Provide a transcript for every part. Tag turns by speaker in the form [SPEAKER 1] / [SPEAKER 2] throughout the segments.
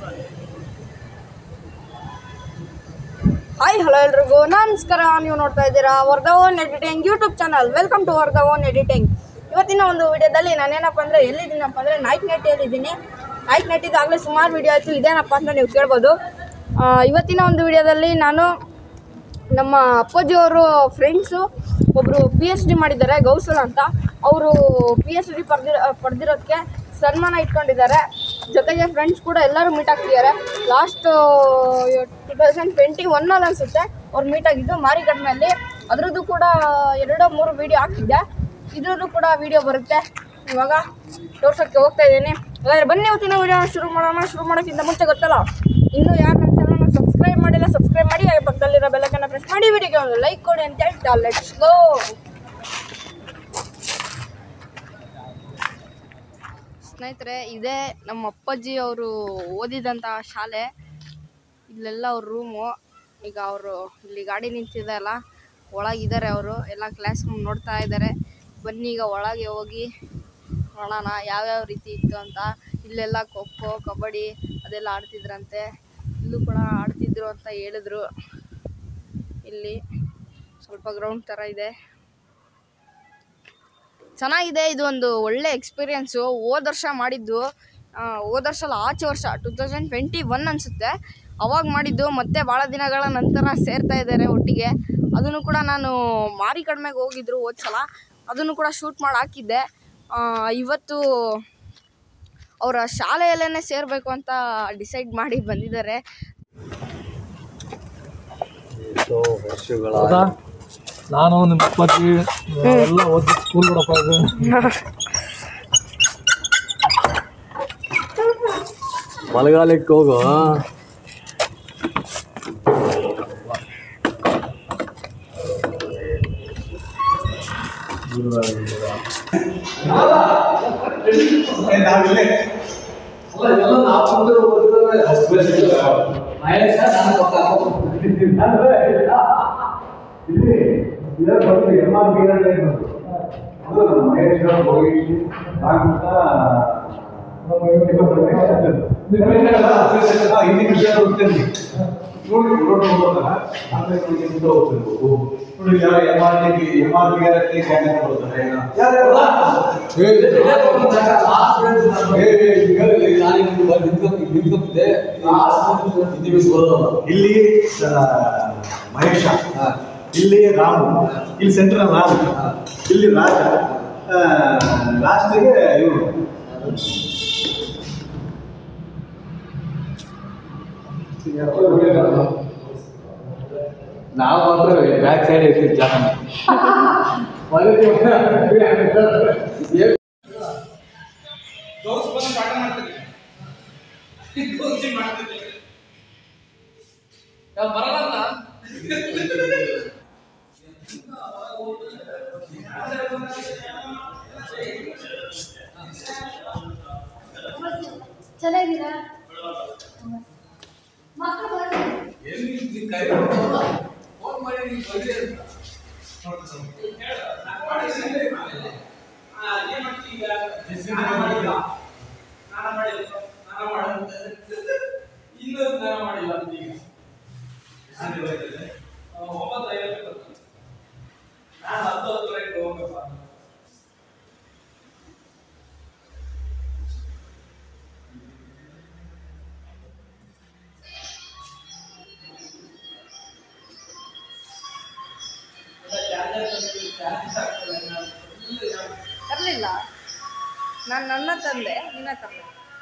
[SPEAKER 1] Hi hello ಎಲ್ರಿಗೂ ನಮಸ್ಕಾರ ನೀವು ನೋಡ್ತಾ ಇದ್ದೀರಾ Vardha own editing YouTube channel welcome to Vardha own editing ಇವತ್ತಿನ ಒಂದು ವಿಡಿಯೋದಲ್ಲಿ ನಾನೇನಪ್ಪ ಅಂದರೆ ಎಲ್ಲಿದ್ದೀನಪ್ಪ ಅಂದರೆ ನಾಯ್ಕ್ ನೆಟ್ಟಿಯಲ್ಲಿದ್ದೀನಿ ನಾಯ್ಕ್ ನೆಟ್ಟಿದ್ದು ಆಗಲೇ ಸುಮಾರು ವಿಡಿಯೋ ಆಯಿತು ಇದೇನಪ್ಪ ಅಂತ ನೀವು ಕೇಳ್ಬೋದು ಆ, ಇವತ್ತಿನ ಒಂದು ವಿಡಿಯೋದಲ್ಲಿ ನಾನು ನಮ್ಮ ಅಪ್ಪಾಜಿಯವರು ಫ್ರೆಂಡ್ಸು ಒಬ್ಬರು ಪಿ ಎಚ್ ಡಿ ಮಾಡಿದ್ದಾರೆ ಗೌಸಲ್ ಅಂತ ಅವರು ಪಿ ಎಚ್ ಡಿ ಪಡೆದಿರೋ ಪಡೆದಿರೋದಕ್ಕೆ ಸನ್ಮಾನ ಇಟ್ಕೊಂಡಿದ್ದಾರೆ ಜೊತೆಗೆ ಫ್ರೆಂಡ್ಸ್ ಕೂಡ ಎಲ್ಲರೂ ಮೀಟ್ ಆಗ್ತಿದ್ದಾರೆ ಲಾಸ್ಟ್ ಟು ತೌಸಂಡ್ ಟ್ವೆಂಟಿ ಒನ್ನಲ್ಲಿ ಅನಿಸುತ್ತೆ ಅವ್ರು ಮೀಟ್ ಆಗಿದ್ದು ಮಾರಿಗಡ್ನಲ್ಲಿ ಅದರದ್ದು ಕೂಡ ಎರಡೋ ಮೂರು ವೀಡಿಯೋ ಹಾಕಿದ್ದೆ ಇದ್ರದ್ದು ಕೂಡ ವೀಡಿಯೋ ಬರುತ್ತೆ ಇವಾಗ ತೋರ್ಸೋಕ್ಕೆ ಹೋಗ್ತಾ ಇದ್ದೀನಿ ಹಾಗಾದ್ರೆ ಬನ್ನಿ ಇವತ್ತಿನ ವೀಡಿಯೋನ ಶುರು ಮಾಡೋಣ ಶುರು ಮಾಡೋಕ್ಕಿಂತ ಮುಂಚೆ ಗೊತ್ತಲ್ಲ ಇನ್ನೂ ಯಾರು ನನ್ನ ಚಾನಲ್ನ ಸಬ್ಸ್ಕ್ರೈಬ್ ಮಾಡಿಲ್ಲ ಸಬ್ಸ್ಕ್ರೈಬ್ ಮಾಡಿ ಹಾಗೆ ಪಕ್ಕದಲ್ಲಿರೋ ಬೆಲ್ಲಕ್ಕನ್ನು ಪ್ರೆಸ್ ಮಾಡಿ ವಿಡಿಯೋಗೆ ಒಂದು ಲೈಕ್ ಕೊಡಿ ಅಂತ ಹೇಳ್ತಾ ಲೆಟ್ಸ್ ಗೋ ಸ್ನೇಹಿತರೆ ಇದೇ ನಮ್ಮ ಅಪ್ಪಾಜಿ ಅವರು ಓದಿದಂಥ ಶಾಲೆ ಇಲ್ಲೆಲ್ಲ ಅವ್ರ ರೂಮು ಈಗ ಅವರು ಇಲ್ಲಿ ಗಾಡಿ ನಿಂತಿದೆಯಲ್ಲ ಒಳಗಿದ್ದಾರೆ ಅವರು ಎಲ್ಲ ಕ್ಲಾಸ್ ರೂಮ್ ನೋಡ್ತಾ ಇದ್ದಾರೆ ಬನ್ನಿ ಈಗ ಒಳಗೆ ಹೋಗಿ ನೋಡೋಣ ಯಾವ್ಯಾವ ರೀತಿ ಇತ್ತು ಅಂತ ಇಲ್ಲೆಲ್ಲ ಖೋ ಖೋ ಕಬಡ್ಡಿ ಅದೆಲ್ಲ ಆಡ್ತಿದ್ರಂತೆ ಇಲ್ಲೂ ಕೂಡ ಆಡ್ತಿದ್ರು ಅಂತ ಹೇಳಿದ್ರು ಇಲ್ಲಿ ಸ್ವಲ್ಪ ಗ್ರೌಂಡ್ ಥರ ಇದೆ ಚೆನ್ನಾಗಿದೆ ಇದು ಒಂದು ಒಳ್ಳೆ ಎಕ್ಸ್ಪೀರಿಯೆನ್ಸು ಹೋದ ವರ್ಷ ಮಾಡಿದ್ದು ಆ, ಹೋದ ವರ್ಷ ಅಲ್ಲ ಆಚೆ ವರ್ಷ ಟು ತೌಸಂಡ್ ಟ್ವೆಂಟಿ ಒನ್ ಅನಿಸುತ್ತೆ ಅವಾಗ ಮಾಡಿದ್ದು ಮತ್ತೆ ಭಾಳ ದಿನಗಳ ನಂತರ ಸೇರ್ತಾ ಇದ್ದಾರೆ ಒಟ್ಟಿಗೆ ಅದನ್ನು ಕೂಡ ನಾನು ಮಾರಿ ಕಡಿಮೆಗೆ ಹೋಗಿದ್ರು ಹೋದ ಸಲ ಅದನ್ನು ಕೂಡ ಶೂಟ್ ಮಾಡಿ ಹಾಕಿದ್ದೆ ಆ, ಇವತ್ತು ಅವರ ಶಾಲೆಯಲ್ಲೇ ಸೇರಬೇಕು ಅಂತ ಡಿಸೈಡ್ ಮಾಡಿ ಬಂದಿದ್ದಾರೆ
[SPEAKER 2] ಎಷ್ಟೋ ವರ್ಷಗಳ
[SPEAKER 3] ಹೌದಾ ನಾನು ನಿಮ್ಮ ಅಪ್ಪಾಜಿ ಎಲ್ಲ ಓದಿ ಸ್ಕೂಲ್ ಬಿಡಪ್ಪ ಇದು
[SPEAKER 2] ಮಳೆಗಾಲಕ್ಕೆ ಹೋಗು
[SPEAKER 4] ಇಲ್ಲಿ ಆ, ಮಹೇಶ ಇಲ್ಲಿ ರಾಮು ಇಲ್ಲಿ ಸೆಂಟ್ರಲ್ ರಾಮು ಇಲ್ಲಿ ರಾಜ ಲಾಸ್ಟಿಗೆ ಇವರು
[SPEAKER 2] ನಾವು ಮಾತ್ರ ಬ್ಯಾಕ್ ಸೈಡ್ ಇರ್ತೀವಿ ಜಾಗ
[SPEAKER 5] ಚೆನ್ನಾಗಿದ್ದೀರಾ ಮಕ್ಕಳು ಬರ್ತಾರೆ
[SPEAKER 1] ತರಲಿಲ್ಲ ನಾನು ನನ್ನ ತಂದೆ ನಿನ್ನ ತಂದೆ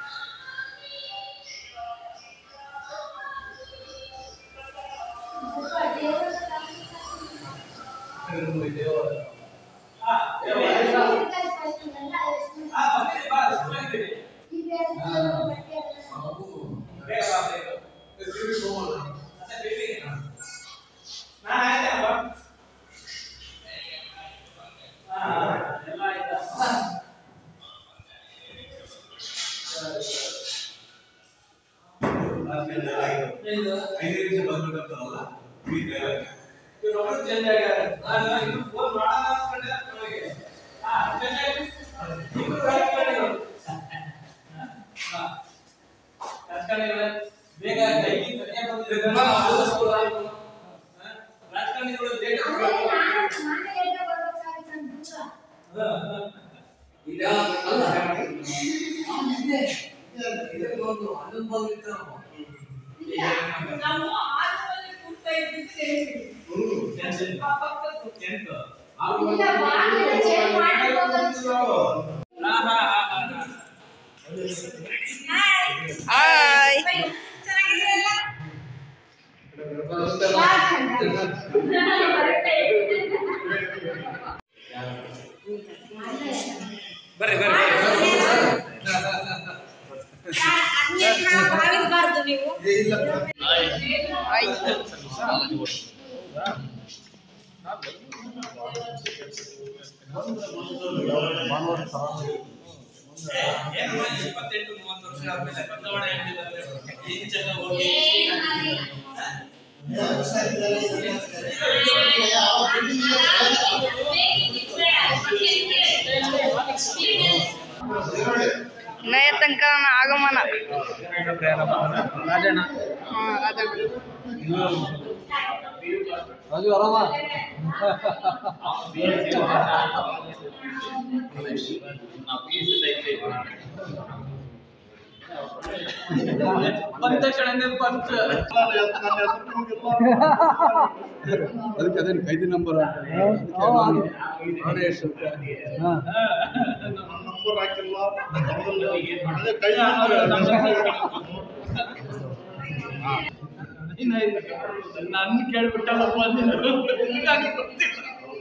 [SPEAKER 4] ಐದು ನಿಮಿಷ ಬಂದ್ಬಿಟ್ಟಲ್ಲ
[SPEAKER 5] ರಾಜಕಾರಣಿಗಳೇ ಬೇಗ ಕೈಗೆ ಕನ್ಯಾ ಬಂದಿದೆ ರಾಜಕಾರಣಿಗಳು ಬೇಗ
[SPEAKER 2] ಈಗ ಅಲ್ಲ ಇದಕ್ಕೊಂದು ಹನ್ನೊಂದು ಬಂದಿತ್ತು
[SPEAKER 6] ನಾವು ಆರ್ಮಲ್ಲಿ ಕೂರ್ತಾ ಇದ್ದಿದ್ದು ಹೇಳ್ಬಿಡಿ. ಆ ಪಕ್ಕದ್ದು. ಇಲ್ಲ, ಬಾಗಿಲು change ಮಾಡ್ಬೋದಂತ.
[SPEAKER 1] ಹಾಯ್
[SPEAKER 6] ಚೆನ್ನಾಗಿದ್ದೀರಲ್ಲ? ಯಾರ್ ಚಂದ? ಬರುತ್ತೆ.
[SPEAKER 5] ಬರ್ರಿ ಬರ್ರಿ
[SPEAKER 6] ಅದ್ನೇನ ಭಾವಿಸ್ಬಾರ್ದು ನೀವು
[SPEAKER 5] ಏನು ಇಪ್ಪತ್ತೆಂಟು ಮೂವತ್ತು ವರ್ಷ ಆದ್ಮೇಲೆ ಬದಲಾವಣೆ ಆಗಿಲ್ಲ ಅಂದ್ರೆ ಈಗ ಚೆನ್ನಾಗಿ ಹೋಗಿ
[SPEAKER 1] ನಯ ತನಕ ಆಗಮನ
[SPEAKER 3] ರಾಜಣ್ಣ
[SPEAKER 1] ಹಾ ರಾಜಣ್ಣ
[SPEAKER 3] ರಾಜು ಆರಾಮ
[SPEAKER 5] ಬಂದ ತಕ್ಷಣ ನೆನಪಂತು
[SPEAKER 2] ಅದಕ್ಕೆ ಅದೇನು ಕೈದಿ ನಂಬರ್ ಎಷ್ಟು
[SPEAKER 3] ಹಾಂ
[SPEAKER 4] ನಂಬರ್ ಹಾಕಿಲ್ಲ ಅದೇ ಕೈ ನಂಬರ್
[SPEAKER 5] ನನ್ನ ಕೇಳ್ಬಿಟ್ಟಲ್ಲಪ್ಪ ನೀನು ನನಗೆ ಗೊತ್ತಿಲ್ಲ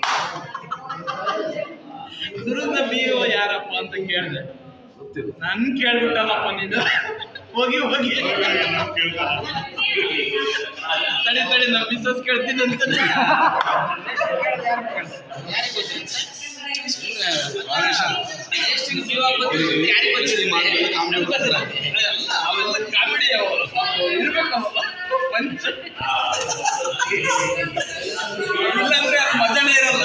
[SPEAKER 5] ದುರಂತ ಬಿ ಓ ಯಾರಪ್ಪ ಅಂತ ಕೇಳಿದೆ
[SPEAKER 2] ಗೊತ್ತಿಲ್ಲ
[SPEAKER 5] ನನ್ ಕೇಳ್ಬಿಟ್ಟಲ್ಲಪ್ಪ ನೀನು ಹೋಗಿ ಹೋಗಿ ತಡಿ ತಡಿ ನಾ ಮಿಸ್ಸಸ್ ಕೇಳ್ತೀನಿ ಅಂತ ಅವೆಲ್ಲ ಕಾಮಿಡಿ ಇರ್ಬೇಕಲ್ಲ ಪಂಚ ಇಲ್ಲಾಂದ್ರೆ ಅದು ಮಜಾನೇ ಇರಲ್ಲ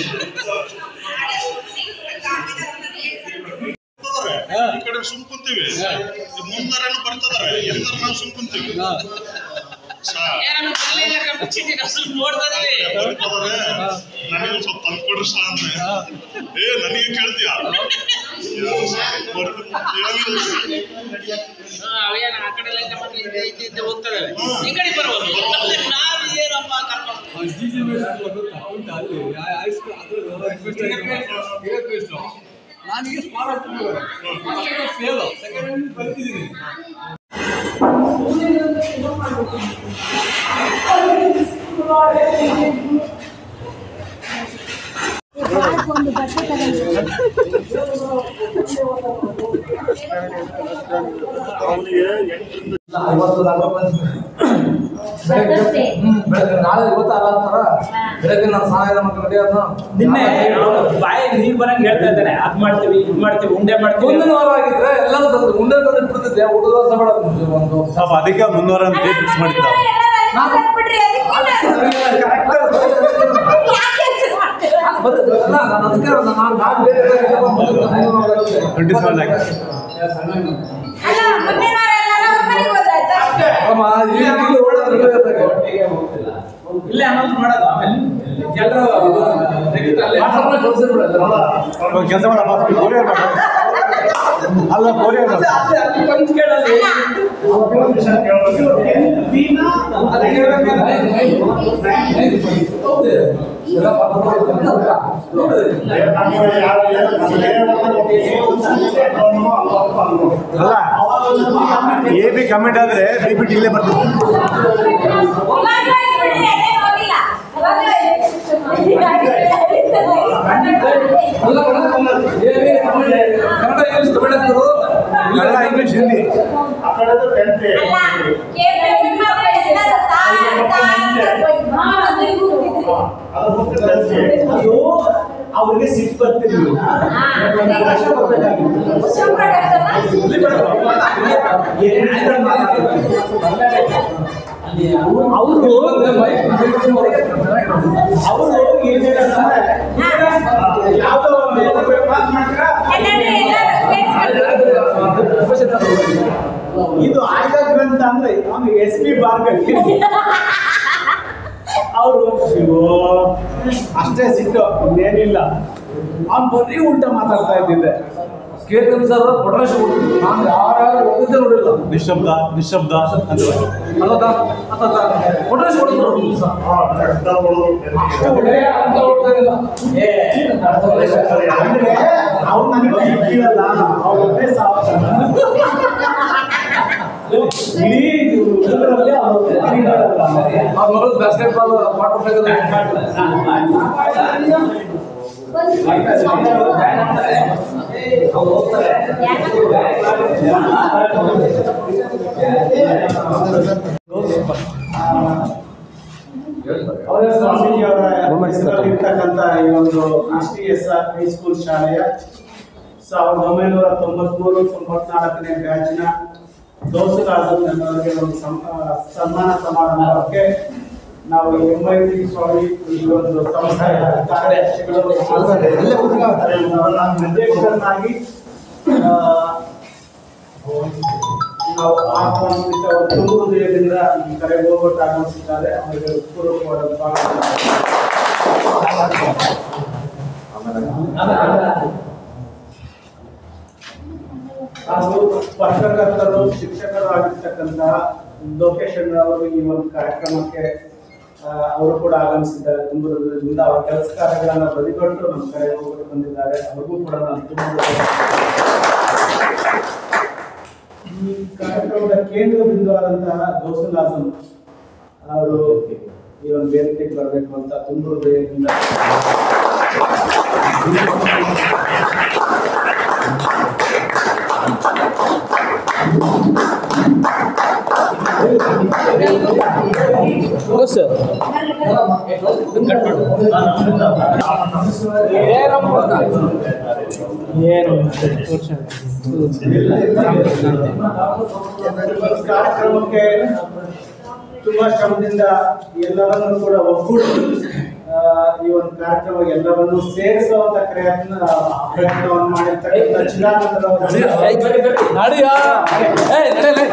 [SPEAKER 4] ಈ ಕಡೆ ಸುಮ್ ಕುಂತೀವಿ ಮುಂದಾರೇನು ಬರ್ತದಾರೆ ಎಲ್ಲರೂ ನಾವು ಸುಮ್ ಕುಂತೀವಿ ಸಾ-
[SPEAKER 5] ಏನನ್ನ ಬರ್ಲಿಲ್ಲ ಕಪ್ಪು ಚೀಟಿ ನಾವು ಸ್ವಲ್ಪ ನೋಡ್ತಾ ಇದೀವಿ.
[SPEAKER 4] ಬರ್ತದಾರೆ ನನಗೆ ಸ್ವಲ್ಪ ತಂದ್ಕೊಡ್ರಿ ಸಾ ಅಂದ್ರೆ ಏ ನನಗೆ ಕೇಳ್ತೀಯ ಏನು ಸಾ? ಬರ್ತೀನಿ. ಏನಿಲ್ಲ.
[SPEAKER 5] ಹಾ, ಅವೇನ ಆ ಕಡೆ ಎಲ್ಲ ಇದ್ದ ಮಕ್ಳು ಇದ್ದ ಇದ್ದ ಇದ್ದ ಹೋಗ್ತದವೆ ಈ ಕಡೆ ಬರ್ಬೋದು ನಾವ್ ಏನಪ್ಪ ಕರ್ಕೊಂಡು
[SPEAKER 2] ಜಿ ಜಿ ಉಂಟಾ ಅಲ್ಲಿ ಹೈಸ್ಕೂಲ್ ಅದ್ರ ನಾನೀಗ ಸ್ಮಾರಕ ಫೇಲ್ ಸೆಕೆಂಡ್ ಬರ್ತಿದ್ದೀನಿ
[SPEAKER 3] ಇವತ್ತು ನಾಲ್ಕು ಬೆಳಗ್ಗೆ ಹ್ಮ್, ಬೆಳಗ್ಗೆ ನಾಳೆ ಇವತ್ತು ಅಲ್ಲ ಅಂತಾರ ಬೆಳಗ್ಗೆ ನಾನು ಸ್ನಾನ ಮಾಡ್ಕೊಂಡು ನಡೆಯೋದು
[SPEAKER 7] ನಿನ್ನೆ ಬಾಯಿ ನೀರ್ ಬರಂಗ್ ಹೇಳ್ತಾ ಇದ್ದಾರೆ ಅದ್ ಮಾಡ್ತೀವಿ ಇದ್ ಮಾಡ್ತೀವಿ ಉಂಡೆ ಮಾಡ್ತೀವಿ
[SPEAKER 3] ಮುಂದಿನ ವಾರ ಆಗಿದ್ರೆ ಎಲ್ಲರೂ ತಂದು ಉಂಡೆ ತಂದು ಇಟ್ಬಿಡ್ತಿದ್ದೆ ಊಟದ ದೋಸೆ ಬೇಡ ಒಂದು
[SPEAKER 4] ಪಾಪ ಅದಕ್ಕೆ ಮುನ್ನೂರ ಅಂತ ಫಿಕ್ಸ್ ಮಾಡಿದ್ದ
[SPEAKER 6] ಬಿಡ್ರಿ
[SPEAKER 3] ನಾನು ಅದಕ್ಕೆ ನಾನು ನಾನು ಬೇರೆ
[SPEAKER 4] ಟ್ವೆಂಟಿ ಸೆವೆನ್ ಲ್ಯಾಕ್ಸ್
[SPEAKER 6] ಅಲ್ಲ ಮುಂದಿನ ವಾರ ಎಲ್ಲಾರ ಅವ್ರ ಮನೆಗೆ ಹೋದ್ರಾಯ್ತಾ
[SPEAKER 3] ಅಮ್ಮ ಈಗ ಇಲ್ಲಿ ಓಡೋದು
[SPEAKER 7] ಇಲ್ಲೇ ಅನೌನ್ಸ್ ಮಾಡೋದು ಆಮೇಲೆ ಎಲ್ಲರೂ
[SPEAKER 3] ವಾಟ್ಸಪ್ನ ಕಳ್ಸಿಬಿಡೋದು
[SPEAKER 4] ಕೆಲಸ ಮಾಡಪ್ಪ ಕೊರಿಯರ್ ಅಲ್ಲ ಕೊರಿಯರ್
[SPEAKER 7] ಪಂಚ್ ಕೇಳಲ್ಲಿ
[SPEAKER 4] ಅಲ್ಲ ಎ ಬಿ ಕಮೆಂಟ್ ಆದ್ರೆ ಬಿ ಪಿ ಇಲ್ಲೇ ಬರ್ತದೆ
[SPEAKER 6] ಇವಾಗ್ಲೂ ಆಯ್ತು ಬಿಡ್ರಿ ಅದೇನ್ ಹೋಗಿಲ್ಲ ಇವಾಗ್ಲೂ
[SPEAKER 3] ಅಲ್ಲ ಕನ್ನಡ ಇಂಗ್ಲಿಷ್ ಕನ್ನಡ
[SPEAKER 4] ಕನ್ನಡ ಇಂಗ್ಲಿಷ್ ಹಿಂದಿ
[SPEAKER 6] ಅಲ್ಲ ಕೇಳ್ಬೇಕು ಮಾತ್ರ ಎಲ್ಲರೂ ಸಾರ್ ಸಾರ್ ಅಂತ ಹೋಯ್ತು. ಹಾ, ಅದು ಕೂತಿದ್ರು.
[SPEAKER 7] ಅವ್ರಿಗೆ ಸಿಟ್ಟು ಬರ್ತಿರ್ಲಿ
[SPEAKER 6] ಹಾ, ಶಿವಪ್ರಕಾಶಮ್ಮ?
[SPEAKER 7] ಅವರು ಅವರು ಯಾವ್ದೋ
[SPEAKER 6] ಎಲ್ಲರೂ ಎಲ್ಲರೂ ಕೇಳಿಸ್ಕೊಳ್ಳಿ.
[SPEAKER 8] ಇದು ಆಯ್ದ ಗ್ರಂಥ ಅಂದ್ರೆ ಅವನಿಗೆ ಎಸ್ ಪಿ ಬಾರ್ಗಲ್ಲಿ ಅವರು ಶಿವೋ ಅಷ್ಟೇ ಸಿಟ್ಟು ಇನ್ನೇನಿಲ್ಲ ಅವ್ನು ಬರೀ ಉಲ್ಟಾ ಮಾತಾಡ್ತಾ ಇದ್ದಿದ್ದೆ
[SPEAKER 3] ಕೇತನ್ ಸರ್ ಪೊಟ್ರೇಶ್ ಕೊಡ್ತಿದ್ರು ನಾನು ಯಾರ್ಯಾರು ಓದಿದ್ದೆ ನೋಡಿಲ್ಲ
[SPEAKER 8] ನಿಶಬ್ದ ನಿಶಬ್ದ ಅಂತ
[SPEAKER 3] ಅಲ್ಲದ ಪೊಟ್ರೇಶ್ ಕೊಡ್ತಿದ್ರು ಸರ್ ಅಷ್ಟು ಒಳ್ಳೆಯ ಅಂತ ಓದ್ತಾ ಇಲ್ಲ
[SPEAKER 8] ಅಂದ್ರೆ ಅವ್ರು ನನಗೆ ಕೇಳಲ್ಲ ಅವ್ರ ಒಬ್ಬನೇ ಸಾವಧಾನ ಇಡೀ ಊರಲ್ಲಿ ಅವ್ರ ಒಬ್ಬನೇ ತಿರುಗಾಡಲ್ಲ.
[SPEAKER 3] ಆ ಬರೋದು ಬಾಸ್ಕೆಟ್ ಬಾಲ್ ವಾಟರ್
[SPEAKER 8] ಅವರ ಸ್ವಾಮೀಜಿಯವರ ಹೆಸರಲ್ಲಿರ್ತಕ್ಕಂಥ ಈ ಒಂದು S T S R high school ಶಾಲೆಯ ಸಾವಿರದ ಒಂಬೈನೂರ ತೊಂಬತ್ಮೂರು ತೊಂಬತ್ನಾಲ್ಕನೇ ಬ್ಯಾಚಿನ ದೋಸರಾಜನ್ ಅವರಿಗೆ ಒಂದು ಸಂ- ಆ, ಸನ್ಮಾನ ಸಮಾರಂಭಕ್ಕೆ ನಾವು ಎಂ ಐ ಟಿ ಸ್ವಾಮಿ ಈ ಒಂದು ಸಂಸ್ಥೆಯ ಕಾರ್ಯದರ್ಶಿಗಳು ನಾನು ಅಧ್ಯಕ್ಷರನ್ನಾಗಿ ಆ, ನಾವು ಆಹ್ವಾನಿತ ತುಂಬ ಹೃದಯದಿಂದ ಈ ಕರೆ ಹೋಗೋಟ್ಟು ಆಗಮಿಸಿದ್ದಾರೆ ಅವರಿಗೆ ಪೂರ್ವಕವಾದ ಸ್ವಾಗತ ಹಾಗೂ ಪತ್ರಕರ್ತರು ಶಿಕ್ಷಕರು ಆಗಿರ್ತಕ್ಕಂತಹ ಲೋಕೇಶ್ ಅಣ್ಣ ಅವರು ಈ ಒಂದು ಕಾರ್ಯಕ್ರಮಕ್ಕೆ ಆ, ಅವರು ಕೂಡ ಆಗಮಿಸಿದ್ದಾರೆ ತುಂಬ ಹೃದಯದಿಂದ ಅವರ ಕೆಲಸ ಕಾರ್ಯಗಳನ್ನ ಬದಿಗೊಟ್ಟು ನಮ್ಮ ಕರೆ ಹೋಗಲು ಬಂದಿದ್ದಾರೆ ಅವ್ರಿಗೂ ಕೂಡ ನಾನು ತುಂಬ ಈ ಕಾರ್ಯಕ್ರಮದ ಕೇಂದ್ರ ಬಿಂದುವಾದಂತಹ ಗೌಸುಲ್ ಆಜಮ್ ಅವರು ಈ ಒಂದು ವೇದಿಕೆಗೆ ಬರಬೇಕು ಅಂತ ತುಂಬ ಹೃದಯದಿಂದ ಈ ಕಾರ್ಯಕ್ರಮಕ್ಕೆ ತುಂಬಾ ಶ್ರಮದಿಂದ ಎಲ್ಲರನ್ನೂ ಕೂಡ ಒಗ್ಗೂಡಿ ಆ, ಈ ಒಂದು ಕಾರ್ಯಕ್ರಮ ಎಲ್ಲರನ್ನೂ ಸೇರಿಸುವಂತ ಪ್ರಯತ್ನ ಪ್ರಯತ್ನವನ್ನು ಮಾಡಿರ್ತಕ್ಕಂಥ ಚಿದಾನಂದರವರು
[SPEAKER 3] ನಡಿಯಾ ಏಯ್ ನಡೆಯಲೇ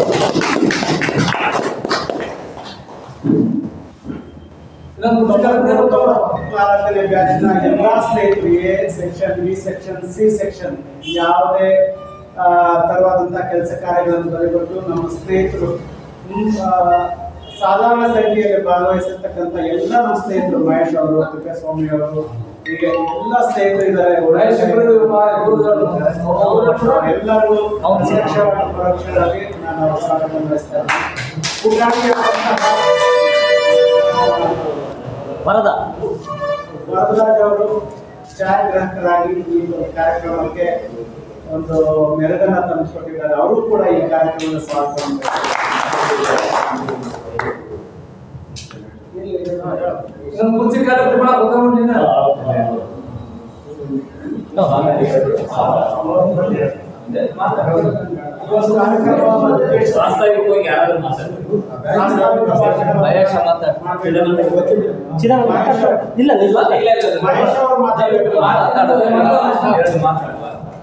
[SPEAKER 3] ಇದೊಂದು ಪುಸ್ತಕ
[SPEAKER 8] ಭಾರತದ ಬ್ಯಾಚಿನ ಎಲ್ಲಾ ಸ್ನೇಹಿತರು A section B section C section ಯಾವುದೇ ಆ, ತರವಾದಂತಹ ಕೆಲಸ ಕಾರ್ಯಗಳನ್ನು ಬರೆಕೊಟ್ಟು ನಮ್ಮ ಸ್ನೇಹಿತರು ಹ್ಮ್, ಆ, ಸಾಧಾರಣ ಸಂಖ್ಯೆಯಲ್ಲಿ ಭಾಗವಹಿಸಿರ್ತಕ್ಕಂಥ ಎಲ್ಲ ನಮ್ಮ ಸ್ನೇಹಿತರು ಮಹೇಶ್ ಅವರು ತಿಪ್ಪೇಸ್ವಾಮಿ ಅವರು ಹೀಗೆ ಎಲ್ಲ ಸ್ನೇಹಿತರು ಇದ್ದಾರೆ ಒಳ್ಳೆಯ ಎಲ್ಲರೂ ಪ್ರತ್ಯಕ್ಷವಾಗಿ ಪರೋಕ್ಷವಾಗಿ ನಾನು ಅವರ ಸ್ವಾಗತ ಬಯಸ್ತೇನೆ ಉದ್ಘಾಟನೆಯಾದಂತಹ
[SPEAKER 7] ವರದ
[SPEAKER 8] ವರದರಾಜ್ ಅವರು ಛಾಯಾಗ್ರಾಹಕರಾಗಿ ಈ ಒಂದು ಕಾರ್ಯಕ್ರಮಕ್ಕೆ ಒಂದು ಮೆರುಗನ್ನ ತಂದುಕೊಟ್ಟಿದ್ದಾರೆ ಅವರು ಕೂಡ ಈ ಕಾರ್ಯಕ್ರಮದ ಸ್ವಾಗತವನ್ನು
[SPEAKER 3] ಇದೊಂದು ಕುರ್ಚಿ ಕಾರ್ಯಕ್ರಮ ಗೊತ್ತಾಗ ನೀನು
[SPEAKER 8] ಈ ಒಂದು ಕಾರ್ಯಕ್ರಮವನ್ನು ಉದ್ದೇಶಿಸಿ
[SPEAKER 7] ವಾಸ್ತವಿಕವಾಗಿ ಯಾರಾದ್ರೂ ಮಾತಾಡ್ಬೇಕು
[SPEAKER 8] ಪ್ರಾಸ್ತಾವಿಕ ಭಾಷಣ
[SPEAKER 7] ಮಹೇಶ ಇಲ್ಲ ಇಲ್ಲ
[SPEAKER 8] ಮಹೇಶ್ ಅವರು ಮಾತಾಡಬೇಕು
[SPEAKER 7] ಎರಡು ಮಾತಾಡುವ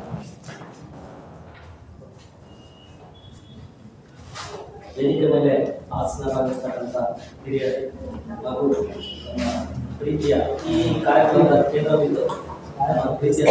[SPEAKER 7] ವೇದಿಕೆ ಮೇಲೆ ಆಸನರಾಗಿರ್ತಕ್ಕಂಥ ಹಿರಿಯರು ಹಾಗೂ ನಮ್ಮ ಪ್ರೀತಿಯ ಈ ಕಾರ್ಯಕ್ರಮದ ಕೇಂದ್ರವಿದ್ದು ನಮ್ಮ ಪ್ರೀತಿಯ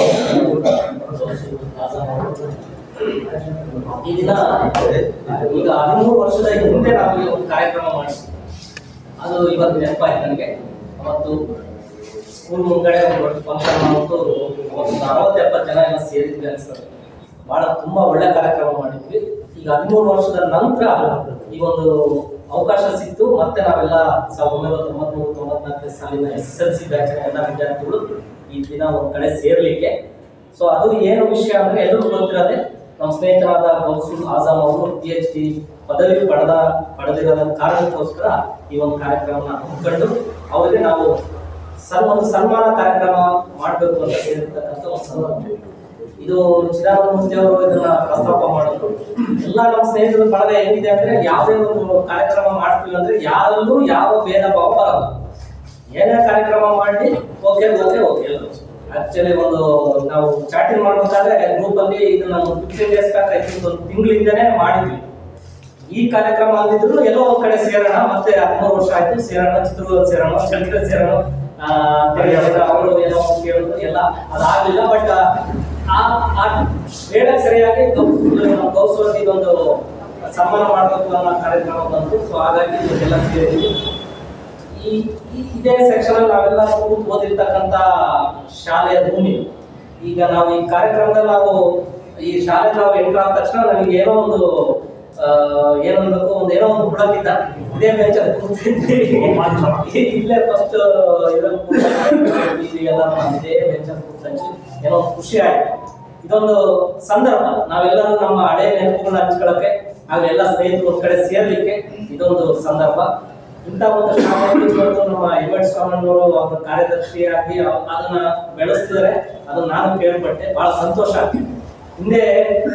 [SPEAKER 7] ಆಸನ ಅವರು. ಈ ದಿನ ಈಗ ಹದಿಮೂರು ವರ್ಷದ ಹಿಂದೆ ನಾವು ಈ ಒಂದು ಕಾರ್ಯಕ್ರಮ ಮಾಡಿದ್ವಿ ಅದು ಇವತ್ತು ನೆನಪಾಯ್ತು ನನಗೆ ಅವತ್ತು ಸ್ಕೂಲ್ ಮುಂದ್ಗಡೆ ಒಂದು ದೊಡ್ಡ ಫಂಕ್ಷನ್ ಮಾಡ್ಬಿಟ್ಟು ಒಂದು ಅರವತ್ತು ಎಪ್ಪತ್ತು ಜನ ಎಲ್ಲ ಸೇರಿದ್ವಿ ಅನ್ಸ್ತದೆ ಬಹಳ ತುಂಬಾ ಒಳ್ಳೆ ಕಾರ್ಯಕ್ರಮ ಮಾಡಿದ್ವಿ ಈಗ ಹದಿಮೂರು ವರ್ಷದ ನಂತರ ಈ ಒಂದು ಅವಕಾಶ ಸಿಕ್ತು ಮತ್ತೆ ನಾವೆಲ್ಲ ಸಾವಿರದ ಒಂಬೈನೂರ ತೊಂಬತ್ಮೂರು ತೊಂಬತ್ನಾಲ್ಕನೇ ಸಾಲಿನ ಎಸ್ ಎಸ್ ಎಲ್ ಸಿ ಬ್ಯಾಚಿನ ಎಲ್ಲ ವಿದ್ಯಾರ್ಥಿಗಳು ಈ ದಿನ ಒಂದ್ ಕಡೆ ಸೇರ್ಲಿಕ್ಕೆ ಸೊ ಅದು ಏನು ವಿಷಯ ಅಂದ್ರೆ ಎಲ್ಲರೂ ಗೊತ್ತಿರೋದೆ ನಮ್ಮ ಸ್ನೇಹಿತರಾದ ಗೌಸುಲ್ ಆಜಾಮ್ ಅವರು ಪಿ ಎಚ್ ಡಿ ಪದವಿ ಪಡೆದ ಪಡೆದಿರೋದ ಕಾರಣಕ್ಕೋಸ್ಕರ ಈ ಒಂದು ಕಾರ್ಯಕ್ರಮನ ಹಮ್ಮಿಕೊಂಡು ಅವರಿಗೆ ನಾವು ಸರ್ ಒಂದು ಸನ್ಮಾನ ಕಾರ್ಯಕ್ರಮ ಮಾಡಬೇಕು ಅಂತ ಹೇಳಿರ್ತಕ್ಕಂಥ ಒಂದು ಸನ್ಮಾನ ಇದು ಚಿದಾನಂದ ಮೂರ್ತಿ ಅವರು ಇದನ್ನ ಪ್ರಸ್ತಾಪ ಮಾಡಿದ್ರು ಎಲ್ಲ ನಮ್ಮ ಸ್ನೇಹಿತರ ಬಳಗ ಹೆಂಗಿದೆ ಅಂದ್ರೆ ಯಾವುದೇ ಒಂದು ಕಾರ್ಯಕ್ರಮ ಮಾಡ್ತೀವಿ ಅಂದ್ರೆ ಯಾರಲ್ಲೂ ಯಾವ ಭೇದ ಭಾವ ಬರಲ್ಲ ಏನೇ ಕಾರ್ಯಕ್ರಮ ಮಾಡಿ ಓಕೆ ಓಕೆ ಓಕೆ ಎಲ್ಲರೂ ಆಕ್ಚುಲಿ ಒಂದು ನಾವು ಚಾಟಿಂಗ್ ಮಾಡ್ಬೇಕಾದ್ರೆ ಗ್ರೂಪ್ ಅಲ್ಲಿ ಇದನ್ನ ಒಂದು fifteen days back I think ಒಂದು ತಿಂಗಳಿಂದನೇ ಮಾಡಿದ್ವಿ ಈ ಕಾರ್ಯಕ್ರಮ ಅಂದಿದ್ರು ಎಲ್ಲೋ ಒಂದ್ ಕಡೆ ಸೇರೋಣ ಮತ್ತೆ ಹದಿಮೂರು ವರ್ಷ ಆಯ್ತು ಸೇರೋಣ ಚಿತ್ರದುರ್ಗ ಸೇರೋಣ ಚಂದ್ರ ಸೇರೋಣ ಆ, ತೆರೆಯೋಣ, ಅವರು ಏನೋ ಒಂದ್ ಕೇಳಿದ್ರು ಎಲ್ಲ ಅದಾಗ್ಲಿಲ್ಲ ಬಟ್ ಆ ಆ ಹೇಳಕ್ ಸರಿಯಾಗಿ ಗೌ- ಗೌಸ್ವರ್ಧಿ ಇದೊಂದು ಸನ್ಮಾನ ಮಾಡಬೇಕು ಅನ್ನೋ ಕಾರ್ಯಕ್ರಮ ಬಂತು ಸೊ ಹಾಗಾಗಿ ಎಲ್ಲ ಸೇರಿದ್ವಿ ಈ ಈ- ಇದೇ ಸೆಕ್ಷನ್ ಅಲ್ಲಿ ನಾವೆಲ್ಲ ಕೂತು ಓದಿರ್ತಕ್ಕಂಥ ಶಾಲೆಯ ಭೂಮಿ ಈಗ ನಾವು ಈ ಕಾರ್ಯಕ್ರಮದಲ್ಲಿ ನಾವು ಈ ಶಾಲೆ ನಾವು ಎಂಟರ್ ಆದ ತಕ್ಷಣ ನನಗೆ ಏನೋ ಒಂದು ಆ, ಏನನ್ಬೇಕು ಒಂದು ಏನೋ ಒಂದು ಹುಡುಕಿದ್ದ ಇದೇ ಬೆಂಚ್ ಅಲ್ಲಿ ಕೂತಿದ್ವಿ ಇಲ್ಲೇ ಫಸ್ಟ್ ಎಲ್ಲ ಇದೇ ಬೆಂಚ್ ಅಲ್ಲಿ ಕೂತ್ಕೊಂಡು ಏನೋ ಒಂದು ಖುಷಿ ಆಯ್ತು ಇದೊಂದು ಸಂದರ್ಭ ನಾವೆಲ್ಲರೂ ನಮ್ಮ ಹಳೆ ನೆನಪುಗಳನ್ನ ಹಂಚ್ಕೊಳ್ಳಕ್ಕೆ ಹಾಗೆ ಎಲ್ಲ ಸ್ನೇಹಿತರು ಒಂದ್ ಕಡೆ ಸೇರ್ಲಿಕ್ಕೆ ಇದೊಂದು ಸಂದರ್ಭ ಇಂಥ ಒಂದು ಶಾಲೆಯಲ್ಲಿ ಇವತ್ತು ನಮ್ಮ ಎಂ ಸ್ವಾಮಣ್ಣವರು ಅವರ ಕಾರ್ಯದರ್ಶಿಯಾಗಿ ಅವ್- ಅದನ್ನ ಬೆಳೆಸ್ತಿದ್ದಾರೆ ಅದನ್ನ ನಾನು ಕೇಳ್ಪಟ್ಟೆ ಬಹಳ ಸಂತೋಷ ಆಗ್ತಿದೆ ಹಿಂದೆ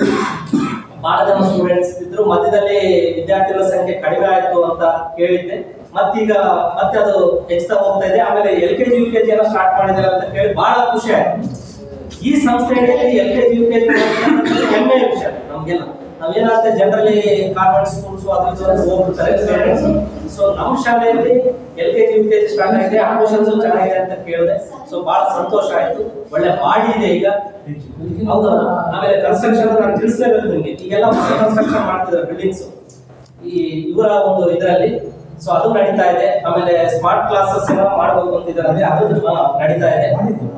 [SPEAKER 7] ಬಹಳ ಜನ ಸ್ಟೂಡೆಂಟ್ಸ್ ಇದ್ರು ಮಧ್ಯದಲ್ಲಿ ವಿದ್ಯಾರ್ಥಿಗಳ ಸಂಖ್ಯೆ ಕಡಿಮೆ ಆಯ್ತು ಅಂತ ಕೇಳಿದ್ದೆ ಮತ್ತೀಗ ಮತ್ತೆ ಅದು ಹೆಚ್ಚುತ್ತಾ ಹೋಗ್ತಾ ಇದೆ ಆಮೇಲೆ L K G U K G ಎಲ್ಲ ಸ್ಟಾರ್ಟ್ ಮಾಡಿದ್ದಾರೆ ಅಂತ ಕೇಳಿ ಬಹಳ ಖುಷಿ ಆಯ್ತು ಈ ಸಂಸ್ಥೆಯಲ್ಲಿ L K G U K G ಹೆಮ್ಮೆಯ ವಿಷಯ ನಮ್ಗೆಲ್ಲ ನಾವೇನಾಗುತ್ತೆ ಜನರಲಿ ಕಾನ್ವೆಂಟ್ ಸ್ಕೂಲ್ಸ್ ಅದು ಇದು ಅಂತ ಹೋಗ್ಬಿಡ್ತಾರೆ ಸೊ ನಮ್ಮ ಶಾಲೆಯಲ್ಲಿ L K G U K G start ಆಗಿದೆ ಅಡ್ಮಿಷನ್ಸ್ ಚೆನ್ನಾಗಿದೆ ಅಂತ ಕೇಳಿದೆ ಸೊ ಬಹಳ ಸಂತೋಷ ಆಯ್ತು ಒಳ್ಳೆ ಬಾಡಿ ಇದೆ ಈಗ ಹೌದಾ ಆಮೇಲೆ ಕನ್ಸ್ಟ್ರಕ್ಷನ್ ನಾನು ತಿಳಿಸ್ಲೇಬೇಕು ನಿಮಗೆ ಈಗೆಲ್ಲ ಹೊಸ ಕನ್ಸ್ಟ್ರಕ್ಷನ್ ಮಾಡ್ತಿದ್ದಾರೆ ಬಿಲ್ಡಿಂಗ್ಸ್ ಈ ಇವರ ಒಂದು ಇದರಲ್ಲಿ ಸೊ ಅದು ನಡೀತಾ ಇದೆ ಆಮೇಲೆ ಸ್ಮಾರ್ಟ್ ಕ್ಲಾಸಸ್ ಏನೋ ಮಾಡಬೇಕು ಅಂತಿದ್ದಾರೆ ಅದು ಹಾ, ನಡೀತಾ ಇದೆ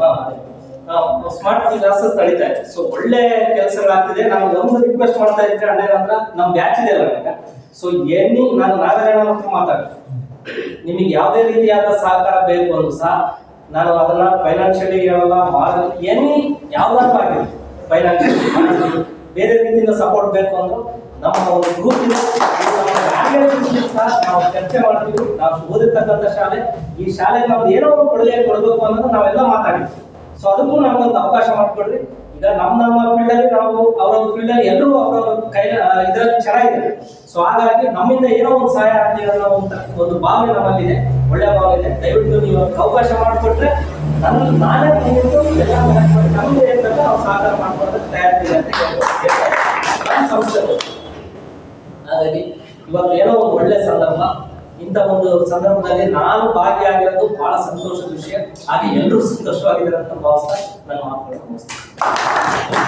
[SPEAKER 7] ಸ್ಮಾರ್ಟ್ ಕ್ಲಾಸಸ್ ನಡೀತಾ ಇದೆ ಸೊ ಒಳ್ಳೆ ಕೆಲಸಗಳಾಗ್ತಿದೆ ನಾನು ಒಂದು ರಿಕ್ವೆಸ್ಟ್ ಮಾಡ್ತಾ ಇದ್ರೆ ಅಣ್ಣನ ಹತ್ರ ನಮ್ ಬ್ಯಾಚ್ ಇದೆ ಅಲ್ಲ ಈಗ ಸೊ ಎನಿ ನಾನು ನಾಗರಾಯಣ ಹತ್ರ ಮಾತಾಡ್ತೀನಿ ನಿಮಗೆ ಯಾವುದೇ ರೀತಿಯಾದ ಸಹಕಾರ ಬೇಕು ಅಂದ್ರೂ ಸಹ ನಾನು ಅದನ್ನ ಫೈನಾನ್ಷಿಯಲಿ ಹೇಳಲ್ಲ ಮಾರಲ್ ಎನಿ ಯಾವ್ದಾದ್ರು ಆಗಿರಲಿ ಫೈನಾನ್ಷಿಯಲಿ ಬೇರೆ ರೀತಿಯಿಂದ ಸಪೋರ್ಟ್ ಬೇಕು ಅಂದ್ರು ನಮ್ಮ ಒಂದು ಗ್ರೂಪ್ ಇದೆ ಇದು ನಮ್ಮ organization ಸಹ ನಾವು ಚರ್ಚೆ ಮಾಡ್ತೀವಿ ನಾವು ಓದಿರ್ತಕ್ಕಂಥ ಶಾಲೆ ಈ ಶಾಲೆಗೆ ನಾವು ಏನೋ ಒಂದು ಕೊಡುಗೆ ಕೊಡಬೇಕು ಅನ್ನೋದು ನಾವೆಲ್ಲ ಮಾತಾಡಿದ್ವಿ ಸೊ ಅದಕ್ಕೂ ನಮ್ಗೊಂದು ಅವಕಾಶ ಮಾಡ್ಕೊಡ್ರಿ ಈಗ ನಮ್ಮ ನಮ್ಮ ಫೀಲ್ಡ್ ಅಲ್ಲಿ ನಾವು ಅವ್ರವ್ರ ಫೀಲ್ಡ್ ಅಲ್ಲಿ ಎಲ್ಲರೂ ಅವ್ರವ್ರ ಕೈ ಇದ್ರಲ್ಲಿ ಚೆನ್ನಾಗಿದೆ ಸೊ ಹಾಗಾಗಿ ನಮ್ಮಿಂದ ಏನೋ ಒಂದು ಸಹಾಯ ಆಗಲಿ ಅನ್ನೋ ಒಂದು ಒಂದು ಭಾವನೆ ನಮ್ಮಲ್ಲಿದೆ ಒಳ್ಳೆ ಭಾವನೆ ಇದೆ ದಯವಿಟ್ಟು ನೀವು ಅದಕ್ಕೆ ಅವಕಾಶ ಮಾಡಿಕೊಟ್ರೆ ನನ್ನ ನಾನೇ ನಿಮ್ಮಿಂದ ಎಲ್ಲ ಮಾಡ್ಕೊಂಡು ನಮ್ದು ಏನ್ ಬೇಕೋ ನಾವು ಸಹಕಾರ ಮಾಡ್ಕೊಳ್ಳೋದಕ್ಕೆ ತಯಾರಿದೆ ಅಂತ ಹೇಳ್ಬೋದು. ನಮ್ಮ ಸಂಸ್ಥೆಗಳು ಹಾಗಾಗಿ ಇವತ್ತು ಏನೋ ಒಂದು ಒಳ್ಳೆ ಸಂದರ್ಭ ಇಂಥ ಒಂದು ಸಂದರ್ಭದಲ್ಲಿ ನಾನು ಭಾಗಿಯಾಗಿರೋದು ಬಹಳ ಸಂತೋಷದ ವಿಷಯ ಹಾಗೆ ಎಲ್ಲರೂ ಸಂತೋಷವಾಗಿದ್ದಾರೆ ಅಂತ ಭಾವಿಸ್ತಾ ನನ್ನ ಮಾತುಗಳನ್ನು ಮುಗಿಸ್ತೇನೆ.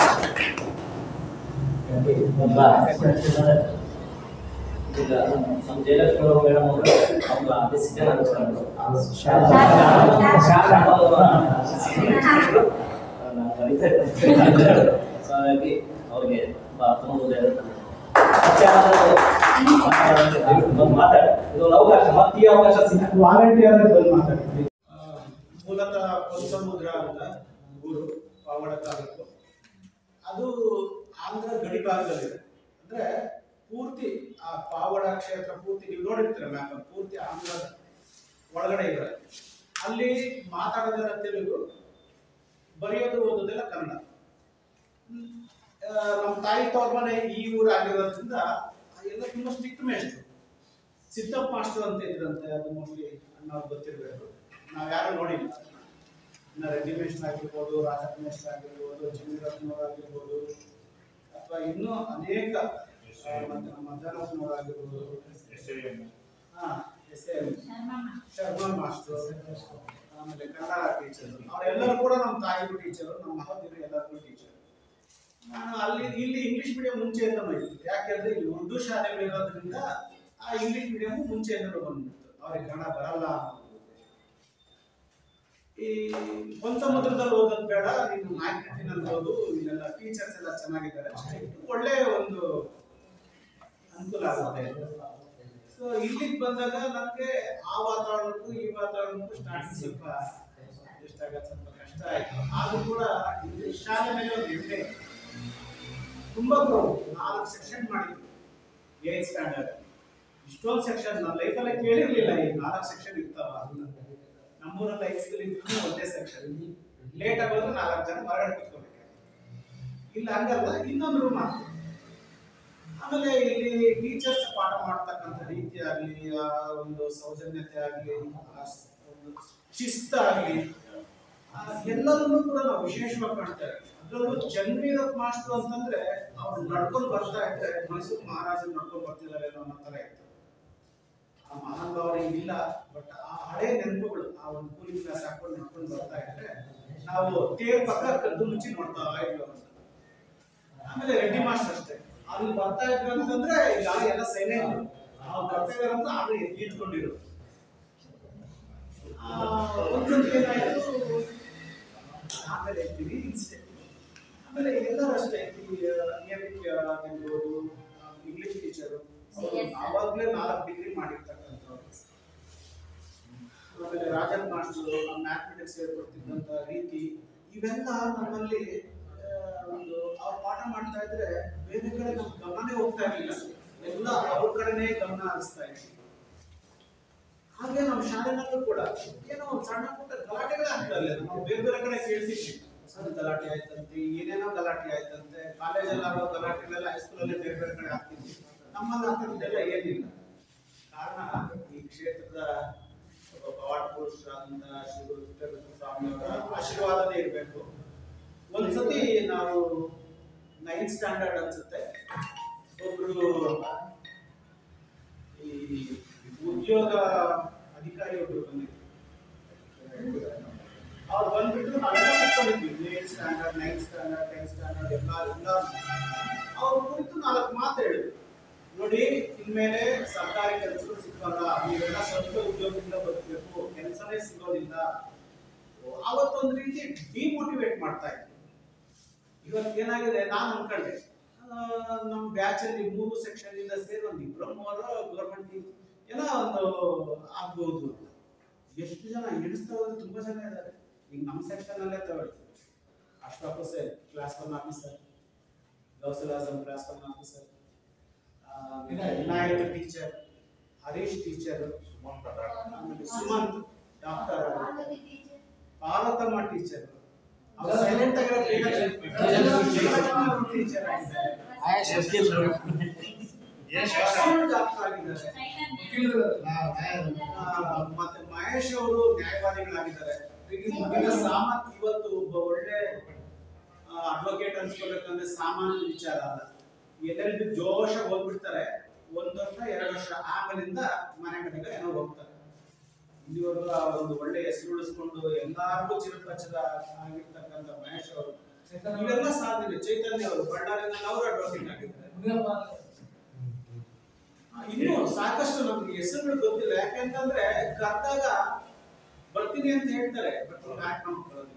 [SPEAKER 7] ಈಗ ನಮ್ಮ ಜಯಲಕ್ಷ್ಮಿ ಮೇಡಮ್ ಅವರು ಅವ್ರ ಡಿಸಿಷನ್ ಅನ್ಕೊಂಡು ಹಾಗಾಗಿ ಅವ್ರಿಗೆ ತುಂಬ ಮತ್ತೆ ಯಾರಾದ್ರೂ ಮಾತಾಡ ಇದೊಂದು ಅವಕಾಶ ಮತ್ತೆ ಈ ಅವಕಾಶ ಸಿಕ್ಕ
[SPEAKER 8] ವಾಲಂಟಿಯರ್ ಬಂದು ಮಾತಾಡ್ತೀವಿ ಮೂಲತಃ ಹೊಸಮುದ್ರ ಅಂತ ಊರು ಪಾವಡ ತಾಲೂಕು ಅದು ಆಂಧ್ರ ಗಡಿ ಭಾಗದಲ್ಲಿದೆ ಅಂದ್ರೆ ಪೂರ್ತಿ ಆ ಪಾವಡ ಕ್ಷೇತ್ರ ಪೂರ್ತಿ ನೀವು ನೋಡಿರ್ತೀರ ಮ್ಯಾಪ್ ಪೂರ್ತಿ ಆಂಧ್ರ ಒಳಗಡೆ ಇದೆ ಅಲ್ಲಿ ಮಾತಾಡೋದೆಲ್ಲ ತೆಲುಗು ಬರೆಯೋದು ಓದೋದೆಲ್ಲ ಕನ್ನಡ ಹ್ಮ್. ಆ, ನಮ್ಮ ತಾಯಿ ತವ್ರ ಮನೆ ಈ ಊರು ಆಗಿರೋದ್ರಿಂದ ಎಲ್ಲ ತುಂಬಾ ಸ್ಟ್ರಿಕ್ಟ್ ಮೇಷ್ಟ್ರು ಸಿದ್ದಪ್ಪ ಮಾಸ್ಟರ್ ಅಂತ ಇದ್ರಂತೆ ಅದು ಮೋಸ್ಟ್ಲಿ ನಾವು ಗೊತ್ತಿರಬೇಕು ನಾವು ಯಾರು ನೋಡಿಲ್ಲ ಇನ್ನು ರೆಡ್ಡಿ ಮೇಷ್ಟ್ರ್ ಆಗಿರ್ಬೋದು ರಾಜಪ್ಪ ಮೇಷ್ಟ್ರ್ ಆಗಿರ್ಬೋದು ಜಮೀರಪ್ಪನವ್ರು ಆಗಿರ್ಬೋದು ಅಥವಾ ಇನ್ನೂ ಅನೇಕ ಆ, ಮತ್ತೆ ನಮ್ಮ ಮಧ್ಯಾಹ್ನಪ್ಪನವ್ರು ಆಗಿರ್ಬೋದು ಹಾ ಎಸ್ ಎ ಶರ್ಮಾ ಮಾಸ್ಟ್ರು ಆಮೇಲೆ ಕನ್ನಡ ಟೀಚರ್ ಅವರೆಲ್ಲರೂ ಕೂಡ ನಮ್ಮ ತಾಯಿಗೂ ಟೀಚರು ನಮ್ಮ ಮಹೋದಯರು ಎಲ್ಲರಿಗೂ ಟೀಚರ್ ನಾನು ಅಲ್ಲಿ ಇಲ್ಲಿ ಇಂಗ್ಲಿಷ್ ಮೀಡಿಯಂ ಮುಂಚೆಯಿಂದನೂ ಇತ್ತು ಯಾಕೆಂದ್ರೆ ಇಲ್ಲಿ ಉರ್ದು ಶಾಲೆಗಳಿರೋದ್ರಿಂದ ಆ ಇಂಗ್ಲಿಷ್ ಮೀಡಿಯಂ ಮುಂಚೆಯಿಂದನೂ ಬಂದ್ಬಿಡ್ತು ಅವ್ರಿಗೆ ಕನ್ನಡ ಬರಲ್ಲ ಅನ್ನೋದು. ಈ ಪಂಚಮುದ್ರದಲ್ಲಿ ಓದೋದು ಬೇಡ ನೀನು ನಾಯಕನಲ್ಲಿ ಓದು ಇಲ್ಲೆಲ್ಲ ಟೀಚರ್ಸ್ ಎಲ್ಲ ಚೆನ್ನಾಗಿದ್ದಾರೆ ಒಳ್ಳೆ ಒಂದು ಅನುಕೂಲ ಆಗುತ್ತೆ ಸೊ ಇಲ್ಲಿಗೆ ಬಂದಾಗ ನನಗೆ ಆ ವಾತಾವರಣಕ್ಕೂ ಈ ವಾತಾವರಣಕ್ಕೂ ಸ್ಟಾರ್ಟಿಂಗ್ ಸ್ವಲ್ಪ ಅಡ್ಜಸ್ಟ್ ಆಗೋದು ಸ್ವಲ್ಪ ಕಷ್ಟ ಆಯ್ತು ಆದ್ರೂ ಕೂಡ ಇಲ್ಲಿ ಶಾಲೆ ಮೇಲೆ ಒಂದು ಹೆಮ್ಮೆ ಇದೆ. ತುಂಬಾ ಗ್ರೌಂಡ್ ನಾಲ್ಕು ಸೆಕ್ಷನ್ ಮಾಡಿದ್ವಿ ಏತ್ ಸ್ಟ್ಯಾಂಡರ್ಡ್ ಇಷ್ಟೊಂದು ಸೆಕ್ಷನ್ ನನ್ನ ಲೈಫಲ್ಲೇ ಕೇಳಿರ್ಲಿಲ್ಲ ಈ ನಾಲ್ಕು ಸೆಕ್ಷನ್ ಇರ್ತಾವ ಅಂತ ನಮ್ಮೂರಲ್ಲಿ ಹೈಸ್ಕೂಲ್ ಇದ್ರು ಒಂದೇ ಸೆಕ್ಷನ್ ಲೇಟ್ ಆಗೋದ್ರೆ ನಾಲ್ಕು ಜನ ಹೊರಗಡೆ ಕೂತ್ಕೋಬೇಕು ಇಲ್ಲ ಹಂಗಲ್ಲ ಇನ್ನೊಂದು ರೂಮ್ ಹಾಕ್ತೀವಿ ಆಮೇಲೆ ಇಲ್ಲಿ ಟೀಚರ್ಸ್ ಪಾಠ ಮಾಡ್ತಕ್ಕಂಥ ರೀತಿ ಆಗಲಿ ಆ ಒಂದು ಸೌಜನ್ಯತೆ ಆಗಲಿ ಒಂದು ಶಿಸ್ತಾಗಲಿ ಆ, ಎಲ್ಲರನ್ನೂ ಕೂಡ ನಾವು ವಿಶೇಷವಾಗಿ ಕಾಣ್ತೇವೆ ಅದರಲ್ಲೂ ಚಂದ್ರೀರಥ್ ಮಾಸ್ಟರ್ ಅಂತಂದ್ರೆ ಅವ್ರು ನಡ್ಕೊಂಡು ಬರ್ತಾ ಇದ್ರೆ ಮೈಸೂರು ಮಹಾರಾಜರು ನಡ್ಕೊಂಡು ಬರ್ತಿದ್ದಾರೆ ಅನ್ನೋ ತರ ಇತ್ತು ಆ ಮಹಾನುಭಾವರು ಇಲ್ಲ ಬಟ್ ಆ ಹಳೆ ನೆನಪುಗಳು ಆ ಒಂದು ಕೂಲಿ ಕ್ಲಾಸ್ ಹಾಕೊಂಡು ನಡ್ಕೊಂಡು ಬರ್ತಾ ಇದ್ರೆ ನಾವು ತೇರ್ ಪಕ್ಕ ಕದ್ದು ಮುಚ್ಚಿ ನೋಡ್ತಾ ಇದ್ವಿ ಅವ್ರನ್ನ. ಆಮೇಲೆ ರೆಡ್ಡಿ ಮಾಸ್ಟರ್ ಅಷ್ಟೇ ಅಲ್ಲಿ ಬರ್ತಾ ಇದ್ರು ಅಂತಂದ್ರೆ ಗಾಳಿ ಎಲ್ಲ ಸೈಲೆಂಟ್ ಅವ್ರು ಬರ್ತಾ ಇದಾರೆ ಅಂತ ಆಗ್ಲೇ ನಿಂತ್ಕೊಂಡಿರು ಒಂದ್ಸತಿ ಏನಾಯ್ತು ಆಮೇಲೆ ಹೇಳ್ತೀವಿ ಇನ್ಸಿಡೆಂಟ್ ಆಮೇಲೆ ಎಲ್ಲರೂ ಅಷ್ಟೇ ನಿಯಮಿತ ಆಗಿರ್ಬೋದು ಇಂಗ್ಲಿಷ್ ಟೀಚರು ಆವಾಗಲೇ ನಾಲ್ಕು ಡಿಗ್ರಿ ಮಾಡಿರ್ತಕ್ಕಂಥವ್ರು ಆಮೇಲೆ ರಾಜನ್ ಮಾಸ್ಟರು ಮ್ಯಾಥಮೆಟಿಕ್ಸ್ ಹೇಳ್ಕೊಡ್ತಿದ್ದಂಥ ರೀತಿ ಇವೆಲ್ಲ ನಮ್ಮಲ್ಲಿ ಆ, ಒಂದು ಅವ್ರು ಪಾಠ ಮಾಡ್ತಾ ಇದ್ರೆ ಬೇರೆ ಕಡೆ ನಮ್ಮ ಗಮನನೇ ಹೋಗ್ತಾ ಇರಲಿಲ್ಲ ಎಲ್ಲ ಅವ್ರ ಕಡೆನೇ ಗಮನ ಹರಿಸ್ತಾ ಇದ್ವಿ ಹಾಗೆ ನಮ್ಮ ಶಾಲೆನಲ್ಲೂ ಕೂಡ ಏನೋ ಒಂದು ಸಣ್ಣ ಪುಟ್ಟ ಗಲಾಟೆಗಳೇ ಆಗ್ತಾ ಇಲ್ಲ ನಾವು ಬೇರೆ ಬೇರೆ ಕಡೆ ಕೇಳ್ತಿದ್ವಿ ಸಣ್ಣ ಗಲಾಟೆ ಆಯ್ತಂತೆ ಏನೇನೋ ಗಲಾಟೆ ಆಯ್ತಂತೆ ಕಾಲೇಜಲ್ಲಿ ಆಗೋ ಗಲಾಟೆಗಳೆಲ್ಲ ಹೈಸ್ಕೂಲಲ್ಲಿ ಬೇರೆ ಬೇರೆ ಕಡೆ ಆಗ್ತಿದ್ವಿ ನಮ್ಮಲ್ಲಿ ಆಗ್ತಿದ್ದೆಲ್ಲ ಏನಿಲ್ಲ ಕಾರಣ ಈ ಕ್ಷೇತ್ರದ ಒಬ್ಬ ಪವಾಡ ಪುರುಷರಾದಂತ ಶ್ರೀ ಗುರು ಸಿದ್ದರಾಮ ಸ್ವಾಮಿ ಅವರ ಆಶೀರ್ವಾದನೇ ಇರಬೇಕು ಒಂದ್ಸತಿ ನಾವು ನೈನ್ತ್ ಸ್ಟ್ಯಾಂಡರ್ಡ್ ಅನ್ಸುತ್ತೆ ಒಬ್ರು ಈ ಉದ್ಯೋಗ ಅಧಿಕಾರಿ ಒಬ್ರು ಬಂದಿದ್ರು ಅವ್ರು ಬಂದ್ಬಿಟ್ಟು ನಾವೆಲ್ಲ ಕೂತ್ಕೊಂಡಿದ್ವಿ eighth standard ninth standard tenth standard ಎಲ್ಲ ಎಲ್ಲ ಅವ್ರ ಕುರಿತು ನಾಲ್ಕು ಮಾತು ಹೇಳಿದ್ರು ನೋಡಿ ಇನ್ಮೇಲೆ ಸರ್ಕಾರಿ ಕೆಲಸಗಳು ಸಿಕ್ಕಲ್ಲ ನೀವೆಲ್ಲ ಸ್ವಂತ ಉದ್ಯೋಗದಿಂದ ಬದುಕಬೇಕು ಕೆಲಸನೇ ಸಿಗೋದಿಲ್ಲ ಅವತ್ತೊಂದು ರೀತಿ ಡಿಮೋಟಿವೇಟ್ ಮಾಡ್ತಾ ಇದ್ರು ಇವತ್ತು ಏನಾಗಿದೆ ನಾನು ಅನ್ಕೊಂಡೆ ಆ, ನಮ್ಮ ಬ್ಯಾಚ್ ಅಲ್ಲಿ ಮೂರು ಸೆಕ್ಷನ್ ಇಂದ ಸೇರಿ ಒಂದು ಇಬ್ಬರು ಮೂವರು ಗೌರ್ಮೆಂಟ್ ಏನೋ ಒಂದು ಆಗ್ಬೋದು ಎಷ್ಟು ಜನ ಎಣಿಸ್ತಾ ಹೋದ್ರೆ ತುಂಬಾ ಜನ ಇದ್ದಾರೆ ಈಗ ನಮ್ಮ ಸೆಕ್ಷನ್ ಅಲ್ಲೇ ತಗೊಳ್ಳಿ Ashraf Hussain class one officer Ghousul Azam class one officer Vinayak teacher Harish teacher ಆಮೇಲೆ ಸುಮಂತ್ ಡಾಕ್ಟರ್ ಪಾರ್ವತಮ್ಮ ಟೀಚರ್ ಅವ್ರು ಸೈಲೆಂಟ್ ಆಗಿರೋ ಟೀಚರ್ ಡಾಕ್ಟರ್ ಆಗಿದ್ದಾರೆ ಆ, ಮತ್ತೆ ಮಹೇಶ್ ಅವರು ನ್ಯಾಯವಾದಿಗಳಾಗಿದ್ದಾರೆ ಈಗ ಸಾಮಂತ್ ಇವತ್ತು ಒಬ್ಬ ಒಳ್ಳೆ ಅಡ್ವೊಕೇಟ್ ಅನ್ಸ್ಕೊಬೇಕಂದ್ರೆ ಸಾಮಾನ್ಯ ವಿಚಾರ ಅಲ್ಲ ಎಲ್ಲೆಲ್ಲಿ ಜೋಶ ಹೋಗ್ಬಿಡ್ತಾರೆ ಒಂದ್ ವರ್ಷ ಎರಡು ವರ್ಷ ಆಮೇಲಿಂದ ಮನೆ ಕಡೆಗೆ ಏನೋ ಹೋಗ್ತಾರೆ ಇಲ್ಲಿವರೆಗೂ ಆ ಒಂದು ಒಳ್ಳೆ ಹೆಸರು ಉಳಿಸ್ಕೊಂಡು ಎಲ್ಲಾರ್ಗೂ ಚಿರಪರಿಚಿತ ಆಗಿರ್ತಕ್ಕಂಥ ಮಹೇಶ್ ಅವರು ಇವೆಲ್ಲ ಸಾಧನೆ ಚೈತನ್ಯ ಅವರು ಬಳ್ಳಾರಿನಲ್ಲಿ ಅವರು ಅಡ್ವೊಕೇಟ್ ಆಗಿದ್ದಾರೆ ಆ, ಇನ್ನು ಸಾಕಷ್ಟು ನಮ್ಗೆ ಹೆಸರುಗಳು ಗೊತ್ತಿಲ್ಲ ಯಾಕೆಂತಂದ್ರೆ ಕರೆದಾಗ ಬರ್ತೀನಿ ಅಂತ ಹೇಳ್ತಾರೆ ಬಟ್ ಕಾರ್ಯಕ್ರಮ ಬರೋದಿಲ್ಲ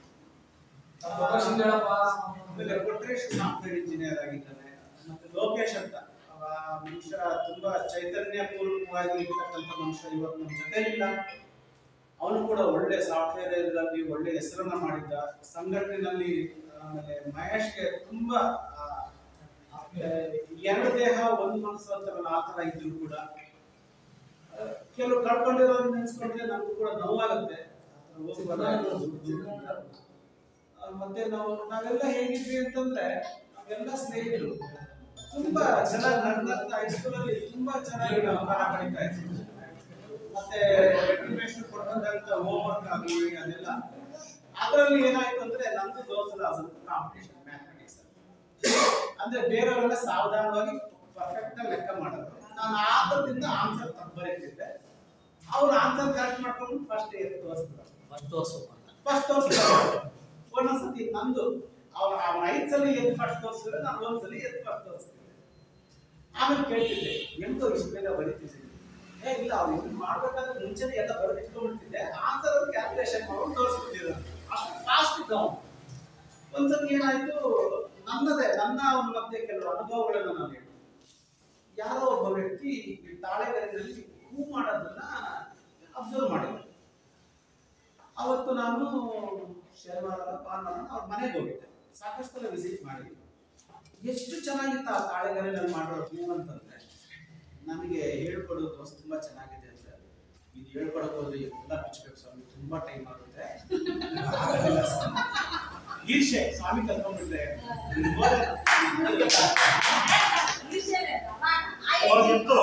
[SPEAKER 8] ಆಮೇಲೆ ಕೊಟ್ರೇಶ್ ಸಾಫ್ಟ್ವೇರ್ ಇಂಜಿನಿಯರ್ ಆಗಿದ್ದಾನೆ ಮತ್ತೆ ಲೋಕೇಶ್ ಅಂತ ಅವ ಮನುಷ್ಯ ತುಂಬಾ ಚೈತನ್ಯ ಪೂರ್ವಕವಾಗಿ ಇರ್ತಕ್ಕಂಥ ಮನುಷ್ಯ ಇವತ್ತು ನಮ್ಮ ಜೊತೆಲಿಲ್ಲ ಅವನು ಕೂಡ ಒಳ್ಳೆ ಸಾಫ್ಟ್ವೇರ್ ಇದರಲ್ಲಿ ಒಳ್ಳೆ ಹೆಸರನ್ನ ಮಾಡಿದ್ದ ಸಂಘಟನೆಯಲ್ಲಿ ಆಮೇಲೆ ಮಹೇಶ್ಗೆ ತುಂಬಾ ಆ, ಆ, ಎರಡು ದೇಹ ಒಂದು ಮನಸ್ಸು ಅಂತಾರಲ್ಲ ಆ ತರ ಇದ್ರು ಕೂಡ ಆ, ಕೆಲವು ಕಳ್ಕೊಂಡಿರೋರು ನೆನೆಸ್ಕೊಂಡ್ರೆ ನಮಗೂ ಕೂಡ ನೋವಾಗುತ್ತೆ ಆ ಥರ ಹೋಗಿ ಬರೋದು. ಆ, ಮತ್ತೆ ನಾವು ನಾವೆಲ್ಲ ಹೇಗಿದ್ವಿ ಅಂತಂದ್ರೆ ನಾವೆಲ್ಲ ಸ್ನೇಹಿತರು ತುಂಬಾ ಚೆನ್ನಾಗಿ ನಗ್ನಗ್ತಾ ಹೈಸ್ಕೂಲ್ ಅಲ್ಲಿ ತುಂಬಾ ಚೆನ್ನಾಗಿ ನಾವು ಪಾಠ ಕಲಿತಾ ಇದ್ವಿ ಮತ್ತೆ ರೆಕಮೆಂಡೇಶನ್ ಕೊಟ್ಟಂತ ಹೋಮ್ ವರ್ಕ್ ಆಗಲಿ ಅದೆಲ್ಲ ಅದರಲ್ಲಿ ಏನಾಯ್ತು ಅಂದ್ರೆ ನಮ್ದು ದೋಸ್ತಲ ಕಾಂಪಿಟೇಷನ್ ಮ್ಯಾಥಮೆಟಿಕ್ಸ್ ಅಂದ್ರೆ ಬೇರೆಯವರೆಲ್ಲ ಸಾವಧಾನವಾಗಿ ಪರ್ಫೆಕ್ಟ್ ಆಗಿ ಲೆಕ್ಕ ಮಾಡೋದು ನಾನು ಆತರದಿಂದ ಆನ್ಸರ್ ತಪ್ಪು ಬರೀತಿದ್ದೆ ಅವ್ರು ಆನ್ಸರ್ ಕರೆಕ್ಟ್ ಮಾಡ್ಕೊಂಡು ಫಸ್ಟ್ ಇಯರ್ ತೋರಿಸ್ಬಿಡೋದು
[SPEAKER 7] ಫಸ್ಟ್ ತೋರ್ಸ್ಬೇಕು ಅಂತ
[SPEAKER 8] ಫಸ್ಟ್ ತೋರಿಸ್ತಾರೆ ಒಂದೊಂದ್ಸತಿ ನಂದು ಅವ್ನ ಅವ್ನ ಐದ್ ಸಲ ಎದ್ದು ಫಸ್ಟ್ ತೋರಿಸಿದ್ರೆ ನಾನು ಒಂದ್ಸಲ ಎದ್ದು ಫಸ್ಟ್ ತೋರಿಸ್ತಿದ್ದೆ ಆಮೇಲೆ ಕೇಳ್ತಿದ್ದೆ ಎಂತೋ ಇಷ್ಟು ಬೇಗ ಬರೀತಿದ್ದೀನಿ ಏ ಇಲ್ಲ ಅವ್ರು ಇದನ್ನ ಮಾಡ್ಬೇಕಾದ್ರೆ ಮುಂಚೆನೆ ಎಲ್ಲ ಬರೆದಿಟ್ಕೊಂಡ್ಬಿಡ್ತಿದ್ದೆ ಆನ್ಸರ್ ಅವ್ರು ಕ್ಯಾಲ್ಕುಲೇಷನ್ ಮಾಡ್ಕೊಂಡು ತೋರಿಸ್ಬಿಟ್ಟಿದ್ರು ಅಷ್ಟು ಫಾಸ್ಟ್ ಇದ್ದವು ಒಂದ್ಸತಿ ಏನಾಯ್ತು ನನ್ನದೇ ನನ್ನ ಅವನ ಮಧ್ಯೆ ಕೆಲವು ಅನುಭವಗಳನ್ನ ನಾನು ಹೇಳಿದೆ ಯಾರೋ ಒಬ್ಬ ವ್ಯಕ್ತಿ ಈ ತಾಳೆಗರಿನಲ್ಲಿ ಹೂ ಮಾಡೋದನ್ನ ಅಬ್ಸರ್ವ್ ಮಾಡಿದ್ದೆ ಅವತ್ತು ನಾನು ಶನಿವಾರ ಭಾನುವಾರ ಅವ್ರ ಮನೆಗೆ ಹೋಗಿದ್ದೆ ಸಾಕಷ್ಟು ಸಲ ವಿಸಿಟ್ ಮಾಡಿದ್ದೆ ಎಷ್ಟು ಚೆನ್ನಾಗಿತ್ತು ಆ ತಾಳೆಗರಿನಲ್ಲಿ ಮಾಡೋ ಹೂ ಅಂತಂದ್ರೆ ನನಗೆ ಹೇಳ್ಕೊಡೋದು ವಸ್ತು ತುಂಬಾ ಚೆನ್ನಾಗಿದೆ ಅಂತ ಇದು ಹೇಳ್ಕೊಡಕ್ ಹೋದ್ರೆ ಎಲ್ಲ ಬಿಚ್ಚಬೇಕು ಸ್ವಾಮಿ ತುಂಬಾ ಟೈಮ್ ಆಗುತ್ತೆ ಆಗಲ್ಲ ಸ್ವಾಮಿ. ಈರ್ಷೆ ಸ್ವಾಮಿ ಕಲ್ತ್ಕೊಂಡ್ಬಿಟ್ರೆ
[SPEAKER 4] ಅವಾಗಿತ್ತು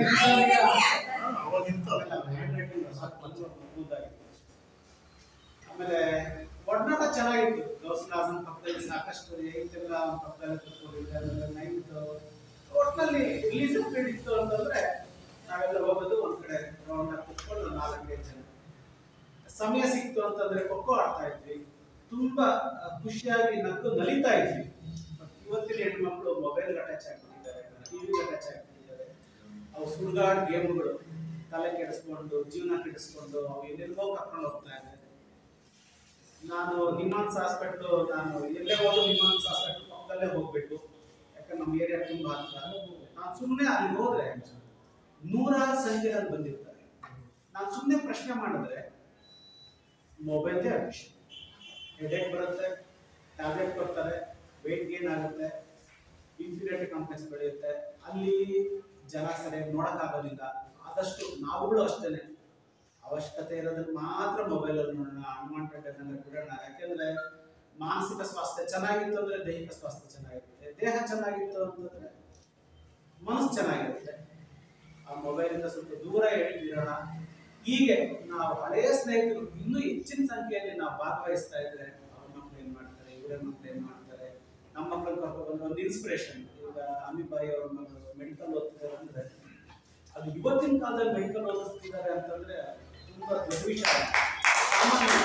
[SPEAKER 4] ಅವಾಗಿತ್ತು
[SPEAKER 8] ಹ್ಯಾಂಡ್ ರೈಟಿಂಗ್ ಕೂದಾಗಿದೆ ಆಮೇಲೆ ಒಡನಾಟ ಚೆನ್ನಾಗಿತ್ತು ಗೌಸ್ ಕ್ಲಾಸನ್ ಪಕ್ಕದಲ್ಲಿ ಸಾಕಷ್ಟು ಏಯ್ತೆಲ್ಲ ಪಕ್ಕದಲ್ಲಿ ಕೂತ್ಕೊಂಡಿದ್ದೆ ಆಮೇಲೆ ನೈನ್ತ್ ಒಟ್ಟಿನಲ್ಲಿ ರಿಲೀಸ್ ಪೀರಿಯಡ್ ಇತ್ತು ಅಂತಂದ್ರೆ ನಾವೆಲ್ಲ ಹೋಗೋದು ಒಂದ್ ಕಡೆ ರೌಂಡ್ ಆಗಿ ಕುತ್ಕೊಂಡು ನಾಲ್ಕೈದು ಜನ ಸಮಯ ಸಿಕ್ತು ಅಂತಂದ್ರೆ ಖೋಖೋ ಆಡ್ತಾ ಇದ್ವಿ ತುಂಬಾ ಆ, ಖುಷಿಯಾಗಿ ನಕ್ಕು ನಲಿತಾ ಇದ್ವಿ ಇವತ್ತಿನ ಹೆಣ್ಮಕ್ಳು ಮೊಬೈಲ್ ಅಟ್ಯಾಚ್ ಆಗ್ಬಿಟ್ಟಿದ್ದಾರೆ ಟಿವಿಗೆ ಅಟ್ಯಾಚ್ ಆಗ್ಬಿಟ್ಟಿದ್ದಾರೆ ಅವು ಸುಳ್ಗಾಡ್ ಗೇಮ್ಗಳು ತಲೆ ಕೆಡಿಸ್ಕೊಂಡು ಜೀವನ ಕೆಡಿಸ್ಕೊಂಡು ಅವು ಎಲ್ಲೆಲ್ಲೋ ಕರ್ಕೊಂಡು ಹೋಗ್ತಾ ಇದ್ದಾರೆ ನಾನು ನಿಮಾನ್ಸ್ ಹಾಸ್ಪಿಟ್ಲು ನಾನು ಎಲ್ಲೇ ಹೋದ್ರು ನಿಮಾನ್ಸ್ ಹಾಸ್ಪಿಟ್ಲ್ ಪಕ್ಕದಲ್ಲೇ ಹೋಗ್ಬೇಕು ಯಾಕಂದ್ರೆ ನಮ್ಮ ಏರಿಯಾ ತುಂಬಾ ಹತ್ರ ನಾನು ಸುಮ್ಮನೆ ಅಲ್ಲಿ ಹೋದ್ರೆ ನೂರಾರು ಸಂಖ್ಯೆಯಲ್ಲಿ ಬಂದಿರ್ತಾರೆ ನಾನು ಸುಮ್ಮನೆ ಪ್ರಶ್ನೆ ಮಾಡಿದ್ರೆ ಮೊಬೈಲ್ದೇ ಅಡಿಕ್ಷನ್ ಹೆಡೇಕ್ ಬರುತ್ತೆ ಟ್ಯಾಬ್ಲೆಟ್ ಕೊಡ್ತಾರೆ ವೆಯ್ಟ್ ಗೇನ್ ಆಗುತ್ತೆ ಇನ್ಫೀರಿಯಾರಿಟಿ ಕಾಂಪ್ಲೆಕ್ಸ್ ಬೆಳೆಯುತ್ತೆ ಅಲ್ಲಿ ಜನ ಸರಿಯಾಗಿ ನೋಡೋಕ್ಕಾಗೋದಿಲ್ಲ ಆದಷ್ಟು ನಾವುಗಳು ಅಷ್ಟೇನೆ ಅವಶ್ಯಕತೆ ಇರೋದ್ರಲ್ಲಿ ಮಾತ್ರ ಮೊಬೈಲಲ್ಲಿ ನೋಡೋಣ ಅನ್ವಾಂಟೆಡ್ ಅದನ್ನ ಬಿಡೋಣ ಯಾಕೆಂದ್ರೆ ಮಾನಸಿಕ ಸ್ವಾಸ್ಥ್ಯ ಚೆನ್ನಾಗಿತ್ತು ಅಂದ್ರೆ ದೈಹಿಕ ಸ್ವಾಸ್ಥ್ಯ ಚೆನ್ನಾಗಿರುತ್ತೆ ದೇಹ ಚೆನ್ನಾಗಿತ್ತು ಅಂತಂದ್ರೆ ಮನಸ್ಸು ಚೆನ್ನಾಗಿರುತ್ತೆ ಆ ಮೊಬೈಲಿಂದ ಸ್ವಲ್ಪ ದೂರ ಇರೋಣ ಹೀಗೆ ನಾವು ಹಳೆಯ ಸ್ನೇಹಿತರು ಇನ್ನೂ ಹೆಚ್ಚಿನ ಸಂಖ್ಯೆಯಲ್ಲಿ ನಾವು ಭಾಗವಹಿಸ್ತಾ ಇದ್ರೆ ಅವ್ರ ಮಕ್ಳು ಏನ್ ಮಾಡ್ತಾರೆ ಇವರ ಮಕ್ಳು ಏನ್ ಮಾಡ್ತಾರೆ ನಮ್ಮ ಮಕ್ಕಳನ್ನ ಕರ್ಕೊಂಡು ಬಂದ್ರೆ ಒಂದು ಇನ್ಸ್ಪಿರೇಷನ್ ಈಗ ಅಮಿಬಾಯಿ ಅವ್ರ ಮಗಳು ಮೆಡಿಕಲ್ ಓದ್ತಿದ್ದಾರೆ ಅಂದ್ರೆ ಅದು ಇವತ್ತಿನ ಕಾಲದಲ್ಲಿ ಮೆಡಿಕಲ್ ಓದಿಸ್ತಿದ್ದಾರೆ ಅಂತಂದ್ರೆ ತುಂಬಾ ದೊಡ್ಡ ವಿಷಯ ಸಾಮಾನ್ಯ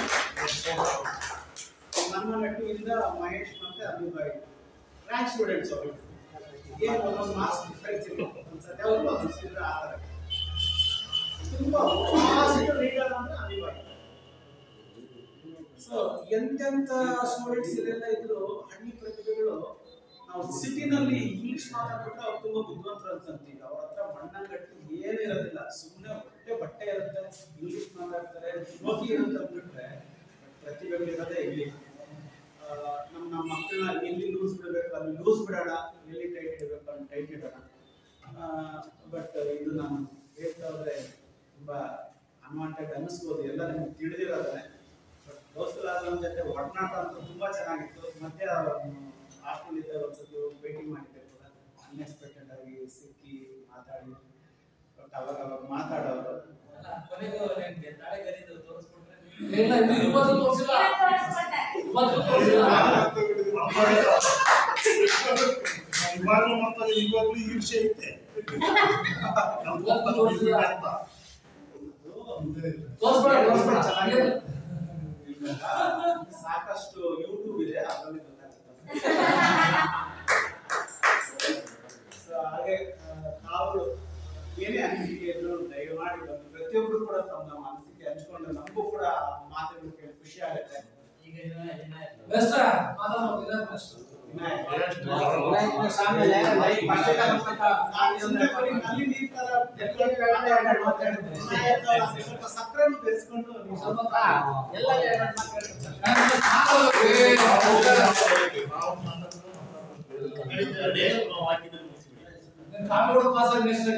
[SPEAKER 8] ನಮ್ಮ ನೆಟ್ಟಿಯಿಂದ ಮಹೇಶ್ ಮತ್ತೆ ಅಮಿಬಾಯಿ ರ್ಯಾಂಕ್ ಸ್ಟೂಡೆಂಟ್ಸ್ ಅವರು ಏನು ಒಂದೊಂದು ಮಾರ್ಕ್ಸ್ ಡಿಫ್ರೆನ್ಸ್ ಇಲ್ಲ ಒಂದ್ಸತಿ ಅವ್ರು ಒಂದೊಂದ್ಸತಿ ಆ ಥರ ತುಂಬಾ ರೀಡರ್ ಅಂದ್ರೆ ಅನಿವಾರ್ಯ ಸೊ ಎಂತೆಂತ ಸ್ಟೂಡೆಂಟ್ಸ್ ಇಲ್ಲೆಲ್ಲ ಇದ್ರು ಹಳ್ಳಿ ಪ್ರತಿಭೆಗಳು ನಾವು ಸಿಟಿನಲ್ಲಿ ಇಂಗ್ಲಿಷ್ ಮಾತಾಡ್ಬಿಟ್ರೆ ಅವ್ರು ತುಂಬಾ ಬುದ್ಧಿವಂತರು ಅಂತಂತೀವಿ ಅವ್ರ ಹತ್ರ ಮಣ್ಣಂಗಟ್ಟು ಏನಿರೋದಿಲ್ಲ ಸುಮ್ಮನೆ ಹೊಟ್ಟೆ ಬಟ್ಟೆ ಇರುತ್ತೆ ಇಂಗ್ಲಿಷ್ ಮಾತಾಡ್ತಾರೆ ನೋಟಿ ಇರುತ್ತೆ ಅಂದ್ಬಿಟ್ರೆ ಪ್ರತಿಭೆಗಳು ಇರೋದೇ ಇಲ್ಲಿ ಆ, ನಮ್ಮ ನಮ್ಮ ಮಕ್ಕಳನ್ನ ಎಲ್ಲಿ ಲೂಸ್ ಬಿಡಬೇಕು ಅಲ್ಲಿ ಲೂಸ್ ಬಿಡೋಣ ಎಲ್ಲಿ ಟೈಟ್ ಇಡಬೇಕು ಅಲ್ಲಿ ಟೈಟ್ ಇಡೋಣ ಬಟ್ ಇದು ನಾನು ಹೇಳ್ತಾ ಹೋದ್ರೆ ತುಂಬಾ ಅನ್ವಾಂಟೆಡ್ ಅನ್ನಿಸ್ಬೋದು ಎಲ್ಲ ನಿಮ್ಗೆ ತಿಳಿದಿರೋದೇ ಬಟ್ ದೋಸ್ತಲಾದ ಜೊತೆ ಒಡನಾಟ ಅಂತ ತುಂಬಾ ಚೆನ್ನಾಗಿತ್ತು ಮತ್ತೆ ಹಾಸ್ಟೆಲ್ ಇದ್ದ ಒಂದ್ಸತಿ ಭೇಟಿ ಮಾಡಿದ್ದೆ ಕೂಡ ಅನ್ಎಕ್ಸ್ಪೆಕ್ಟೆಡ್ ಆಗಿ ಸಿಕ್ಕಿ ಮಾತಾಡಿ ಬಟ್ ಅವಾಗ ಅವಾಗ ಮಾತಾಡೋರು
[SPEAKER 7] ಕೊನೆಗೂ ನಿಮ್ಗೆ ತಾಳೆ ಕರೀದು ತೋರಿಸ್ಕೊಟ್ರೆ
[SPEAKER 3] ಇಲ್ಲ ಇನ್ನು ಇವತ್ತು ತೋರಿಸಿಲ್ಲ ಇವತ್ತು ತೋರಿಸಿಲ್ಲ
[SPEAKER 4] ಇವಾಗ್ಲೂ ಮಾಡ್ತಾರೆ ಇವಾಗ್ಲೂ ಈರ್ಷೆ ಐತೆ ನಮ್ ಹೋಗ್ತಾ ಹೋಗ್ತಾ ಅಂತ.
[SPEAKER 3] ತೋರಿಸ್ಬೇಡ ತೋರಿಸ್ಬೇಡ
[SPEAKER 8] ಚೆನ್ನಾಗಿದೆ. ಇವಾಗ ಸಾಕಷ್ಟು ಯೂಟ್ಯೂಬ್ ಇದೆ ಅದರಲ್ಲಿ ಗೊತ್ತಾಗ್ತದೆ ಸೊ ಹಾಗೆ ಆ, ತಾವು ಏನೇ ಅನಿಸಿಕೆ ಇದ್ರು ದಯಮಾಡಿ ಬಂದು ಪ್ರತಿಯೊಬ್ರು ಕೂಡ ತಮ್ಮ ನಮ್ಮ ಅನಿಸಿಕೆ ಹಂಚ್ಕೊಂಡ್ರೆ ನಮಗೂ ಕೂಡ ಆ ಮಾತುಗಳು ಕೇಳಿ ಖುಷಿ ಆಗುತ್ತೆ
[SPEAKER 7] ಈಗ ಇನ್ನ ಇನ್ನ
[SPEAKER 3] ಬೆಸ್ಟ್ ಮಾತಾಡೋದು ಇಲ್ಲ ಬೆಸ್ಟ್
[SPEAKER 8] ವಿನಾಯಕ್ ಸಕ್ಕರೆ ಬೆರೆಸ್ಕೊಂಡು ನೀವು ಸ್ವಲ್ಪ ಎಲ್ಲ
[SPEAKER 3] ಕಾಮಿಡಿ ಪಾಸ್ ಆಗಿ ನೆಕ್ಸ್ಟ್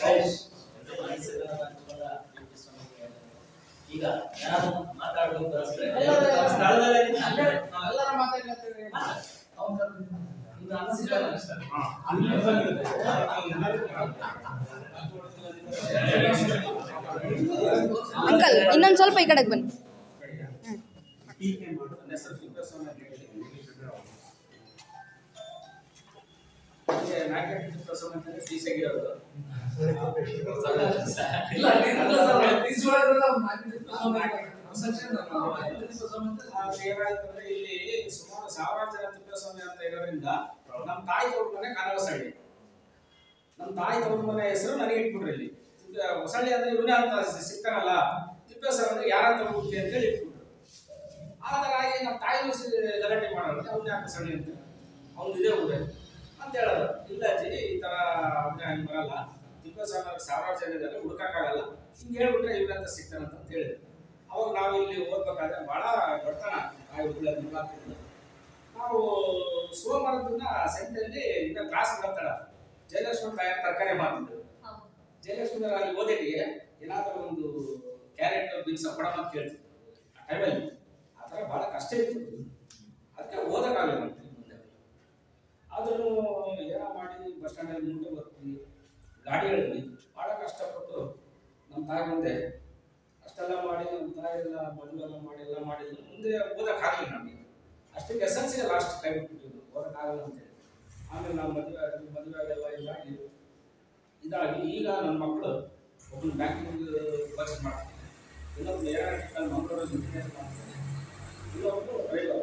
[SPEAKER 7] ಈಗ ಯಾರು ಮಾತಾಡೋದು ಕಳಿಸ್ರೆ
[SPEAKER 1] ಎಲ್ಲರೂ-
[SPEAKER 7] ಸ್ಥಳದಲ್ಲೇ ಅಲ್ಲೇ ನಾವೆಲ್ಲ
[SPEAKER 1] ಎಲ್ಲರ ಮಾತಾಡ್ಲತ್ತೀವಿ
[SPEAKER 7] ಇದು ಅನಿಸಿಲ್ಲ
[SPEAKER 1] ಅಂಕಲ್ ಇನ್ನೊಂದು ಸ್ವಲ್ಪ ಈ ಕಡೆಗೆ ಬನ್ನಿ
[SPEAKER 8] ಟೀಕೆ ಮಾಡೋದು ನನ್ನ ಹೆಸರು ತಿಪ್ಪೇಸ್ವಾಮಿ ಅಂತ ಹೇಳಿ. ಹೀಗೆ ನಾಯಕ ತಿಪ್ಪೇಸ್ವಾಮಿ ಅಂತಂದ್ರೆ ಶ್ರೀಶೈಗಿರೋದು.
[SPEAKER 3] ಇಲ್ಲ ಇಲ್ಲ ಸರ್ ಇಸ್ವಾಡ್ರೆ ನಾವು ಸೆಕ್ಷನ್
[SPEAKER 8] ಆ ಏನಾಯ್ತಂದ್ರೆ ಇಲ್ಲಿ ಸುಮಾರು ಸಾವಿರಾರು ಜನ ತಿಪ್ಪೇಸ್ವಾಮಿ ಅಂತ ಇರೋದ್ರಿಂದ ನಮ್ಮ ತಾಯಿ ತವ್ರ ಮನೆ ಕಾನವಸಳ್ಳಿ ನಮ್ಮ ತಾಯಿ ತವ್ರ ಮನೆ ಹೆಸರು ನನಗೆ ಇಟ್ಬಿಟ್ರು ಇಲ್ಲಿ ತಿಪ್ಪೆ- ಹೊಸಳ್ಳಿ ಅಂದ್ರೆ ಇವನೇ ಅಂತ ಸಿಗ್ತಾನಲ್ಲ ತಿಪ್ಪೇಸ್ವಾಮಿ ಅಂದ್ರೆ ಯಾರಂತ ಹುಡುಕಿ ಅಂತ ಹೇಳಿ ಇಟ್ಬಿಟ್ರು ಹಾಗಾಗಿ ನಮ್ಮ ತಾಯಿ ಗಲಾಟೆ ಮಾಡೋರು ಅವ್ನು ಯಾಕೆ ಹೊಸಳ್ಳಿ ಅಂತ ಅವ್ನು ಇದೇ ಊರೇ ಅಂತ ಹೇಳೋದು ಇಲ್ಲ ಅಜ್ಜಿ ಈ ತರ ಅಂದ್ರೆ ಹಂಗೆ ಬರಲ್ಲ ತಿಪ್ಪೇಸ್ವಾಮಿ ಅವ್ರಿಗೆ ಸಾವಿರಾರು ಜನ ಇದ್ದಾರೆ ಹುಡುಕಕ್ಕಾಗಲ್ಲ ಹಿಂಗೆ ಹೇಳ್ಬಿಟ್ರೆ ಇವ್ರಂತ ಸಿಗ್ತಾನಂತ ಅಂತ ಹೇಳಿದ್ರು ಅವಾಗ ನಾವು ಇಲ್ಲಿ ಓದ್ಬೇಕಾದ್ರೆ ಬಹಳ ಬಡತನ ಆ ಹುಡುಗ ನಿವಾಸಿಗಳು. ನಾವು ಸೋಮವಾರದ ದಿನ ಸಂತೆಯಲ್ಲಿ ಇನ್ನ ಕ್ಲಾಸ್ ಬರ್ತಾಳ ಜಯಲಕ್ಷ್ಮಿ ತಾಯ ತರಕಾರಿ ಮಾಡ್ತಿದ್ರು ಜಯಲಕ್ಷ್ಮಿ ಅಲ್ಲಿ ಓದಿಟ್ಟಿಗೆ ಏನಾದರೂ ಒಂದು ಕ್ಯಾರೆಟ್ ಬೀನ್ಸ್ ಕೊಡಮ್ಮ ಅಂತ ಕೇಳ್ತಿದ್ರು ಆ ಟೈಮಲ್ಲಿ ಆ ಥರ ಬಹಳ ಕಷ್ಟ ಇತ್ತು ಅದಕ್ಕೆ ಓದಕ್ಕಾಗಲ್ಲ ನಮ್ಗೆ ಮುಂದೆ ಆದ್ರೂ ಏನೋ ಮಾಡಿ ಬಸ್ ಸ್ಟ್ಯಾಂಡಲ್ಲಿ ಮುಂದೆ ಬರ್ತೀವಿ ಗಾಡಿ ಹೇಳಿದ್ವಿ ಭಾಳ ಕಷ್ಟಪಟ್ಟು ನಮ್ಮ ತಾಯಿ ಮುಂದೆ
[SPEAKER 9] ಅಷ್ಟೆಲ್ಲ ಮಾಡಿ ನಮ್ಮ ತಾಯಿ ಎಲ್ಲ ಮದುವೆ ಎಲ್ಲ ಮಾಡಿ ಎಲ್ಲ ಮಾಡಿದ್ರು ಮುಂದೆ ಓದಕ್ಕಾಗಲಿಲ್ಲ ನಮಗೆ ಅಷ್ಟಕ್ಕೆ ಎಸ್ ಎಲ್ ಸಿ ಲಾಸ್ಟ್ ಕೈ ಬಿಟ್ಬಿಟ್ಟಿದ್ರು ಓದಕ್ಕಾಗಲ್ಲ ಅಂತೇಳಿ ಆಮೇಲೆ ನಾವು ಮದುವೆ ಆಗಿ ಮದುವೆ ಆಗೆಲ್ಲ ಇದಾಗಿ ಇದಾಗಿ ಈಗ ನನ್ನ ಮಕ್ಕಳು ಒಬ್ಬನು ಬ್ಯಾಂಕಿಂಗ್ ವರ್ಕ್ ಮಾಡ್ತಾರೆ ಇನ್ನೊಬ್ರು ಏರೋನಾಟಿಕಲ್ ಮಂಗಳೂರಲ್ಲಿ ಇಂಜಿನಿಯರ್ ಮಾಡ್ತಾರೆ ಇನ್ನೊಬ್ರು ಡ್ರೈವರ್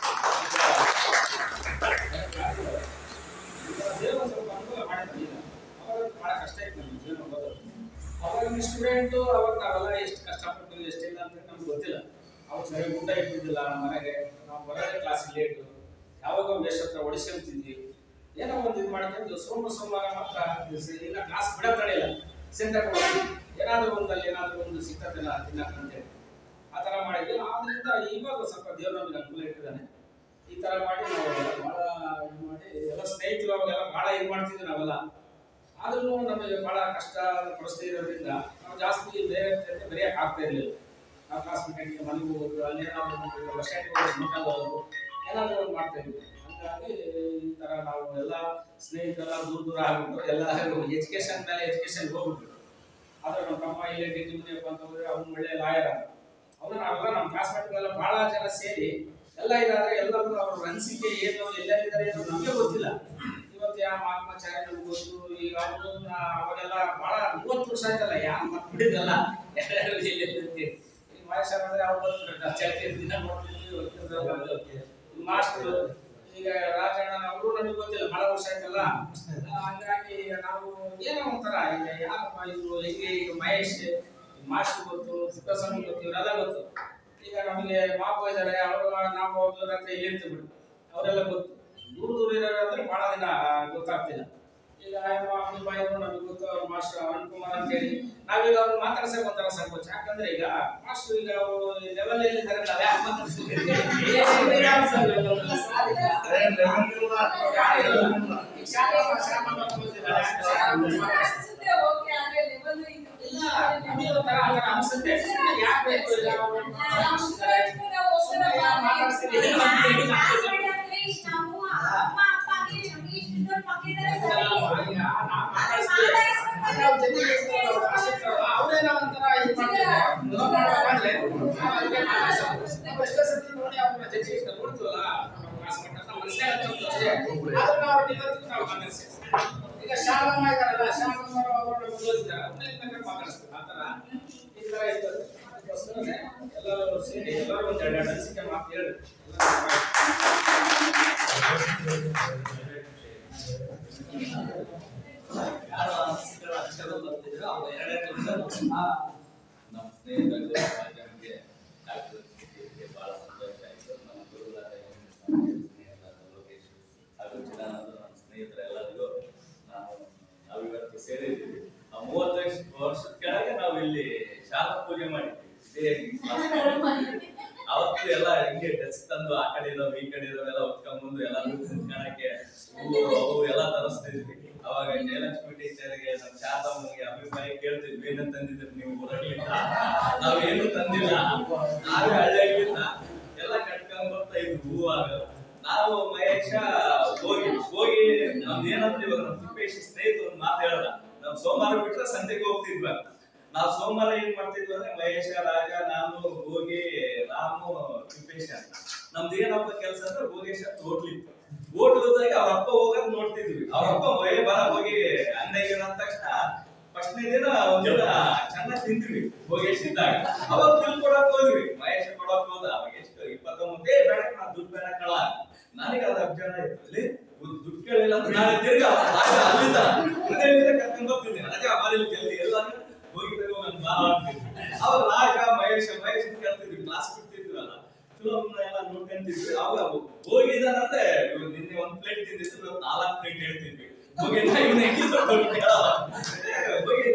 [SPEAKER 9] ದೇವ ಸ್ವಲ್ಪ ಅನುಭವ ಮಾಡಿದ್ದಿಲ್ಲ ಅವಾಗ ಭಾಳ ಕಷ್ಟ ಇತ್ತು ನಮ್ಗೆ ಜೀವನ ಓದೋದು ಅವಾಗ ಸ್ಟೂಡೆಂಟು ಅವಾಗ ನಾವೆಲ್ಲ ಎಷ್ಟು ಕಷ್ಟಪಟ್ಟು ಎಷ್ಟಿಲ್ಲ ಅಂತ ನಮ್ಗೆ ಗೊತ್ತಿಲ್ಲ ಅವಾಗ ಸರಿ ಊಟ ಇಟ್ಟಿದ್ದಿಲ್ಲ ಮನೆಗೆ ನಾವು ಬರೋದೇ ಕ್ಲಾಸ್ ಲೇಟು ಯಾವಾಗ ವೇಸ್ಟ್ ಹತ್ರ ಹೊಡಿಸ್ಕೊಂತಿದ್ವಿ ಏನೋ ಒಂದು ಇದು ಮಾಡ್ಕೊಂಡು ಸೋಮ ಸೋಮವಾರ ಮಾತ್ರ ಇಲ್ಲ ಕ್ಲಾಸ್ ಬಿಡೋ ತಡೆಯಿಲ್ಲ ಸೆಂಟರ್ ಏನಾದರೂ ಒಂದಲ್ಲಿ ಏನಾದರೂ ಒಂದು ಸಿಗ್ತದಿಲ್ಲ ತಿನ್ನಕ್ಕಂತೇಳಿ ಆ ಥರ ಮಾಡಿದ್ವಿ ಆದ್ರಿಂದ ಇವಾಗ ಸ್ವಲ್ಪ ದೇವ್ರು ನಮ್ಗೆ ಅನುಕೂಲ ಇಟ್ಟಿದ್ದಾನೆ ಈ ಥರ ಮಾಡಿ ನಾವು ಭಾಳ ಇದು ಮಾಡಿ ಎಲ್ಲ ಸ್ನೇಹಿತರು ಅವಾಗೆಲ್ಲ ಭಾಳ ಇದು ಮಾಡ್ತಿದ್ವಿ ನಾವೆಲ್ಲ ಆದ್ರೂ ನಮಗೆ ಭಾಳ ಕಷ್ಟ ಪರಿಸ್ಥಿತಿ ಇರೋದ್ರಿಂದ ನಾವು ಜಾಸ್ತಿ ಬೇರೆ ಜೊತೆ ಬೆರೆಯಕ್ಕೆ ಆಗ್ತಾ ಇರಲಿಲ್ಲ ನಾವು ಕ್ಲಾಸ್ ಮೀಟಿಂಗ್ ಮನೆಗೆ ಹೋಗೋದು ಅಲ್ಲಿ ಏನಾದರೂ ಬಸ್ ಸ್ಟ್ಯಾಂಡ್ಗೆ ಹೋಗೋದು ಮೀಟಲ್ಲಿ ಹೋಗೋದು ಏನಾದರೂ ಒಂದು ಮಾಡ್ತಾ ಇದ್ವಿ ಹಂಗಾಗಿ ಈ ಥರ ನಾವು ಎಲ್ಲ ಸ್ನೇಹಿತರೆಲ್ಲ ದೂರ ದೂರ ಆಗ್ಬಿಟ್ಟು ಎಲ್ಲ ಎಜುಕೇಶನ್ ಮೇಲೆ ಎಜುಕೇಶನ್ ಹೋಗ್ಬಿಟ್ರು ಆದ್ರೆ ನಮ್ಮ ತಮ್ಮ ಇಲ್ಲೇ ಡಿ ಟಿ ಮುನಿಯಪ್ಪ ಅಂತ ಹೋದ್ರೆ ಅವ್ನು ಒಳ್ಳೆ ಲಾಯರ್ ಅವ್ರು ನಾವೆಲ್ಲ ನಮ್ಮ ಕ್ಲಾಸ್ಮೇಟ್ಗಳೆಲ್ಲ ಭಾಳ ಜನ ಸೇರಿ ಎಲ್ಲ ಇದಾದ್ರೆ ಎಲ್ಲರೂ ಅವ್ರ ಅನಿಸಿಕೆ ಏನು ಎಲ್ಲರಿದ್ದಾರೆ ಏನು ನಮಗೆ ಗೊತ್ತಿಲ್ಲ ಇವತ್ತು ಯಾವ ಮಹಾತ್ಮಾಚಾರ್ಯ ನಮ್ಗೆ ಗೊತ್ತು ಈಗ ಅವರು ಅವಾಗೆಲ್ಲ ಭಾಳ ಮೂವತ್ತು ವರ್ಷ ಆಯ್ತಲ್ಲ ಯಾರು ಮತ್ತೆ ಬಿಡಿದಲ್ಲ ಎಲ್ಲರೂ ಎಲ್ಲೆಲ್ಲಿ ಈ ಮಹೇಶ್ ಅಂದ್ರೆ ಅವ್ರು ಬಂದ್ಬಿಟ್ರೆ ಚಳಿಕೆ ದಿನ ನೋಡ್ತಿದ್ವಿ ಮಾಸ್ಟರ್ ಈಗ ರಾಜಣ್ಣ ಅವರು ನಮಗೆ ಗೊತ್ತಿಲ್ಲ ಬಹಳ ವರ್ಷ ಆಯ್ತಲ್ಲ ಆ, ಹಂಗಾಗಿ ನಾವು ಏನೋ ಒಂಥರ ಈಗ ಯಾರಪ್ಪ ಇವರು ಹೆಂಗೆ ಈಗ ಮಹೇಶ್ ಮಾಸ್ಟರ್ ಗೊತ್ತು ಸುಖಸ್ವಾಮಿ ಗೊತ್ತು ಇವರೆಲ್ಲ ಗೊತ್ತು ಈಗ ನಮಗೆ ಮಾಪು ಇದ್ದಾರೆ ಅವರು ನಾವು ಅವ್ರ ಹತ್ರ ಇಲ್ಲಿ ಇರ್ತೀವಿ ಬಿಡು ಅವರೆಲ್ಲ ಗೊತ್ತು ದೂರ ದೂರ ಇರೋರು ಅಂದ್ರೆ ಬಹಳ ದಿನ ಗೊತ್ತಾಗ್ತಿಲ್ಲ ಈಗ ಬಾಯಿಗಳು ನಮಗೆ ಗೊತ್ತು ಅವ್ರ ಮಾಸ್ಟರ್ ಅರುಣ್ ಕುಮಾರ್ ಅಂತ ಹೇಳಿ ನಾವೀಗ ಅವ್ರು ಮಾತಾಡ್ಸಕ್ ಒಂಥರ ಸಂಕೋಚ ಯಾಕಂದ್ರೆ ಈಗ ಮಾಸ್ಟರ್ ಈಗ ಅವರು ಲೆವೆಲ್ ಎಲ್ಲಿ ಇದ್ದಾರೆ ನಾವ್ ಯಾಕೆ ಮಾತಾಡ್ಸ್ಬೇಕು? ಈಗ ಶಾಲೆ ಶಾಲೆ ಮಾಡ್ಕೊಂಡಿದ್ದಾರೆ.
[SPEAKER 6] ಅನ್ಸುತ್ತೆ ಓಕೆ ಆದ್ರೆ ಲೆವೆಲ್
[SPEAKER 9] ಇಲ್ಲ, ನಮಗೆ ಒಂಥರ ಆ ಥರ ಅನ್ಸುತ್ತೆ. ಸುಮ್ನೆ ಯಾಕ್ ಬೇಕು ಈಗ ಅವ್ರು ಮಾತಾಡ್ಸಿದ್ದಾರೆ? ಸುಮ್ನೆ ಯಾಕ್ ಮಾತಾಡ್ಸ್ತೀರಿ? ಅವ್ರೇನೋ ಒಂಥರ ಇದು ಮಾಡ್ತಾರೆ. ನೋಡ್ತಾರೆ. ಅವ್ರಿಗೆ ಮಾತಾಡ್ಸೋದು. ನಾವು ಎಷ್ಟೋ ಸತಿ ನೋಡಿ ಅವ್ರನ್ನ ಜಡ್ಜ್ ಇಷ್ಟ ನೋಡ್ತೀವಲ್ಲ, ನಮ್ಮ classmate ಅಂತ ಮನುಷ್ಯ ಅಂತ ಒಂದು ಅಷ್ಟೇ. ಆದ್ರೂ ಅವ್ರನ್ನ ಇವತ್ತಿಗೂ ನಾವು ಮಾತಾಡ್ಸ್ತೀವಿ. ಈಗ ಶಾಲಮ್ಮ ಇದಾರಲ್ಲ ಶಾಲಮ್ಮ ಅವರು ನಮ್ಗೆ ಓದಿದ್ದಾರೆ ಅವ್ರನ್ನ ಇದ್ದಂಗೆ ಮಾತಾಡ್ಸ್ತೀವಿ ಆ ಥರ ಈ ಥರ ಇರ್ತದೆ ಅದಕ್ಕೋಸ್ಕರನೇ ಎಲ್ಲರೂ ಸೇರಿ ಎಲ್ಲರೂ ಒಂದು ಎರಡು ಅನಿಸಿಕೆ ಮಾತು ಹೇಳಿ
[SPEAKER 10] ಯಾರು ಅನಿಸಿಕೆಗಳು ಅಕ್ಷರ ಬರ್ತಿದ್ರು ಅವ್ರು ಎರಡೆರಡು ನಿಮಿಷ ನಮ್ಮ ಸ್ನೇಹಿತರು ನಮಗೆ ಡಾಕ್ಟರ್ ಗೆ ಬಹಳ ಸಂತೋಷ ಆಯಿತು ನಮ್ಮ ಗುರುಗಳಾದ ಸ್ನೇಹಿತರಾದ ಲೋಕೇಶ್ ಹಾಗೂ ಚಿದಾನಂದ ನಮ್ಮ ಸ್ನೇಹಿತರೆಲ್ಲರಿಗೂ ನಾವು ನಾವಿವತ್ತು ಸೇರಿದ್ದೀವಿ ಆ ಮೂವತ್ತೈದು ವರ್ಷದ ಕೆಳಗೆ ನಾವು ಇಲ್ಲಿ ಶಾಲಾ ಪೂಜೆ ಮಾಡಿದ್ವಿ ಇದೇ ಅವತ್ತು ಎಲ್ಲ ಹಿಂಗೆ ಡೆಸ್ಕ್ ತಂದು ಆ ಕಡೆ ಇದಾವೆ ಈ ಕಡೆ ಇದಾವೆಲ್ಲ ಹೊತ್ಕೊಂಡ್ಬಂದು ಎಲ್ಲಾರು ಕುತ್ಕೊಳಕ್ಕೆ ಹೂವು ಅವು ಎಲ್ಲ ತರಿಸ್ತಿದ್ವಿ ಅವಾಗ ಜಯಲಕ್ಷ್ಮಿ ಟೀಚರ್ಗೆ ನಮ್ಮ ಶಾರದಮ್ಮನಿಗೆ ಅಭಿಪ್ರಾಯ ಕೇಳ್ತಿದ್ವಿ ಏನೇನ್ ತಂದಿದ್ರಿ ನೀವು ಊರಲ್ಲಿಂದ ನಾವೇನು ತಂದಿಲ್ಲ ನಾವೇ ಹಳ್ಳಿಯಿಂದ ಎಲ್ಲ ಕಟ್ಕೊಂಡ್ ಬರ್ತಾ ಇದ್ವಿ ಹೂವು ಆಗ ನಾವು ಮಹೇಶ ಹೋಗಿ ಹೋಗಿ ನಮ್ದು ಏನಂದ್ರೆ ಇವಾಗ ನಮ್ಮ ತಿಪ್ಪೇಶಿ ಸ್ನೇಹಿತರು ಒಂದು ಮಾತು ಹೇಳಲ್ಲ ನಾವು ಸೋಮವಾರ ಬಿಟ್ರೆ ಸಂತೆಗೆ ಹೋಗ್ತಿದ್ವಿ ಅಂತ ನಾವು ಸೋಮವಾರ ಏನ್ ಮಾಡ್ತಿದ್ವಿ ಅಂದ್ರೆ ಮಹೇಶ ರಾಜ ನಾನು ಹೋಗಿ ರಾಮು ತಿಪ್ಪೇಶ ಅಂತ ನಮ್ದು ಏನಪ್ಪ ಕೆಲಸ ಅಂದ್ರೆ ಭೋಗೇಶ ಅಂತ ಹೋಟ್ಲ್ ಇತ್ತು ಹೋಟ್ಲ್ ಹೋದಾಗ ಅವ್ರ ಅಪ್ಪ ಹೋಗೋದ್ ನೋಡ್ತಿದ್ವಿ ಅವ್ರ ಅಪ್ಪ ಬೈ ಬರ ಹೋಗಿ ಅಂಗಡಿಗೆ ಅಂದ ತಕ್ಷಣ ಫಸ್ಟ್ನೇ ದಿನ ಒಂದಿನ ಚೆನ್ನಾಗಿ ತಿಂದ್ವಿ ಭೋಗೇಶ್ ಇದ್ದಾಗ ಅವಾಗ ಬಿಲ್ ಕೊಡಕ್ ಹೋದ್ವಿ ಮಹೇಶ ಕೊಡಕ್ ಹೋದ ಅವಾಗ ಎಷ್ಟು ಇಪ್ಪತ್ತೊಂಬತ್ತು ಏ ಬೇಡ ನಾ ದುಡ್ಡು ಬೇಡ ಕಳ ನನಗೆ ಅದು ಅಬ್ಜಾನ ಇತ್ತು ಅಲ್ಲಿ ದುಡ್ಡು ಕೇಳಿಲ್ಲ ಅಂತ ನಾಳೆ ತಿರ್ಗಾ ರಾಜ ಅಲ್ಲಿಂದ ಹೃದಯದಿಂದ ಕರ್ಕೊಂಡು ಹೋಗ್ತಿದ್ದೀನಿ ರಾಜ ಬಾರಿಲಿ ಜಲ್ದಿ ಎಲ್ಲ ಹೋಗಿ ತಗೊಂಡ್ ಬಾ ಅಂತಿದ್ವಿ ಅವಾಗ ರಾಜ ಮಹೇಶ ಮಹೇಶ್ ಅಂತ ಕೇಳ್ತಿದ್ವಿ ಕ್ಲಾಸ್ ಬಿಡ್ತಿದ್ವಲ್ಲ ಫಿಲಮ್ ಎಲ್ಲ ನೋಡ್ಕೊಂತಿದ್ವಿ ಅವಾಗ ಹೋಗಿದಾನಂದ್ರೆ ಇವ್ನು ನಿನ್ನೆ ಒಂದ್ ಪ್ಲೇಟ್ ತಿಂದಿದ್ದು ಇವತ್ತು ನಾಲ್ಕು ಪ್ಲೇಟ್ ಹೇಳ್ತಿದ್ವಿ ಹೋಗಿ ಇವನ್ನ ಹೆಂಗಿದ್ರು ಕೇಳಲ್ಲ ಹೋಗಿ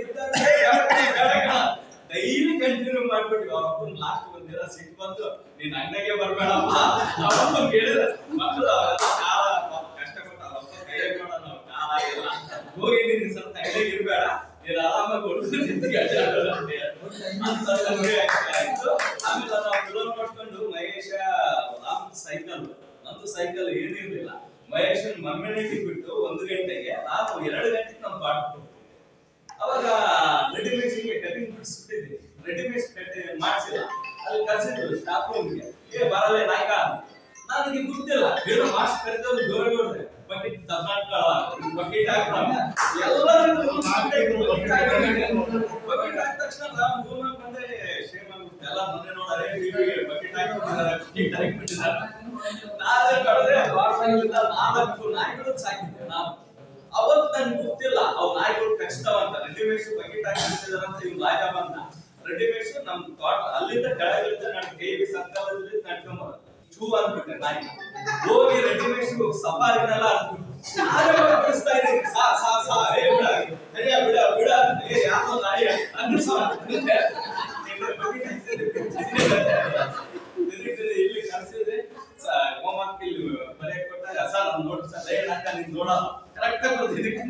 [SPEAKER 10] ಡೈಲಿ ಕಂಟಿನ್ಯೂ ಮಾಡ್ಬಿಟ್ವಿ ಅವ್ರ ಅಪ್ಪನ ಲಾಸ್ಟ್ ಒಂದ್ ದಿನ ಸಿಟ್ಟು ಬಂದು ನೀನ್ ಅಣ್ಣಗೆ ಬರ್ಬೇಡಪ್ಪ ಅವ್ರ ಅಪ್ಪನ್ ಕೇಳಿದ್ರೆ ಮಕ್ಕಳು ಅವರೆಲ್ಲ ಕಾಲ ಪಾಪ ಕಷ್ಟಪಟ್ಟು ಅವ್ರ ಅಪ್ಪ ಕೈ ಹಾಕೋಣ ನಾವು ಕಾಲ ಆಗಿಲ್ಲ ಹೋಗಿ ನೀನ್ ಸ್ವಲ್ಪ ತಲೆಗೆ ಇರ್ಬೇಡ ನೀನ್ ಆರಾಮಾಗಿ ಹೊಡ್ಕೊಂಡು ನಿಂತ್ಗೆ ಅಡ್ಡಾಡೋದು ಅಂತ ಹೇಳಿ. ಅಂತ ನಮ್ಗೆ ಆಯ್ತು ಆಮೇಲೆ ನಾವು ಫಿಲಮ್ ನೋಡ್ಕೊಂಡು ಮಹೇಶ ರಾಮ್ ಸೈಕಲ್ ನಂದು ಸೈಕಲ್ ಏನಿರ್ಲಿಲ್ಲ ಮಹೇಶನ್ ಮಮ್ಮಿನಿಟಿ ಬಿಟ್ಟು ಒಂದು ಗಂಟೆಗೆ ನಾನು ಎರಡು ಗಂಟೆಗೆ ನಮ್ಮ ಪಾಠ ಅವಾಗ ರೆಡಿಮೇಡ್ ಕಟಿಂಗ್ ಬಿಡಿಸ್ಬಿಟ್ಟಿದ್ವಿ ರೆಡಿಮೇಡ್ ಕಟ್ಟಿ ಕರೆಸಿದ್ರು ಸ್ಟಾಫ್ ರೂಮ್ಗೆ ಏ ಬರಲ್ಲ ನಾಯಕ ನನಗೆ ಗೊತ್ತಿಲ್ಲ ಬೇರೆ ಮಾಸ್ ಕರೆದವ್ರು ದೂರ ನೋಡಿದೆ ಬಕೆಟ್ ತಗೊಂಡ್ಕ ಬಕೆಟ್ ಹಾಕ್ತಾನೆ ಎಲ್ಲರೂ ಬಕೆಟ್ ಹಾಕಿದ ತಕ್ಷಣ ನಾವು ರೂಮ್ ಬಂದ್ರೆ ಶೇಮ್ ಆಗ್ಬಿಟ್ಟು ಎಲ್ಲ ಬಂದ್ರೆ ನೋಡರೆ ಟಿವಿಗೆ ಬಕೆಟ್ ಹಾಕಿಬಿಟ್ಟಿದ್ದಾರೆ ಬಕೆಟ್ ಹಾಕಿಬಿಟ್ಟಿದ್ದಾರೆ ನಾಳೆ ಕಳೆದ್ರೆ ವಾರದಿಂದ ನಾಲ್ಕು ನಾಯಿಗಳು ಸಾಕಿದ್ದೆ ನಾವು ಅವತ್ತು ನನ್ಗೆ ಗೊತ್ತಿಲ್ಲ ಅವ್ ನಾಯಿಗಳು ಕಚ್ತಾವಂತ ರೆಡಿಮೇಡ್ಸ್ ಬಕೆಟ್ ಹಾಕಿಬಿಟ್ಟಿದಾರೆ ಅಂತ ಇವ್ ಲಾಯ ಬಂದ ರೆಡಿಮೇಡ್ಸ್ ನಮ್ ತೋಟ ಅಲ್ಲಿಂದ ಕೆಳಗಿಳಿದ ನನ್ನ ಕೈಗೆ ಸರ್ಕಲಲ್ಲಿ ನಡ್ಕೊಂಬ ಚೂ ಅಂದ್ಬಿಟ್ಟೆ ನಾಯಿ ಹೋಗಿ ರೆಡಿಮೇಡ್ಸ್ ಸಫಾರಿನೆಲ್ಲ ಕಳಿಸ್ತಾ ಇದ್ದೀನಿ ಸಾ ಸಾ ಸಾ ಏ ಬಿಡ ಸರಿಯಾ ಬಿಡ ಬಿಡ ಅಂತ. ಏ ಯಾಕೋ ನಾಯಿ ಅಂದ್ಸ ಇಲ್ಲಿ ಕಳ್ಸಿದ್ರೆ ಹೋಮ್ವರ್ಕ್ ಇಲ್ಲಿ ಬರೆಯಕ್ ಕೊಟ್ಟಾಗ ಸರ್ ನಾನು ನೋಡಿ ಸರ್ ಏನಕ್ಕ ನೀನ್ ನೋಡಲ್ಲ ಕರೆಕ್ಟ್ ಆಗಿ ಬರ್ತಿದ್ದೀನಿ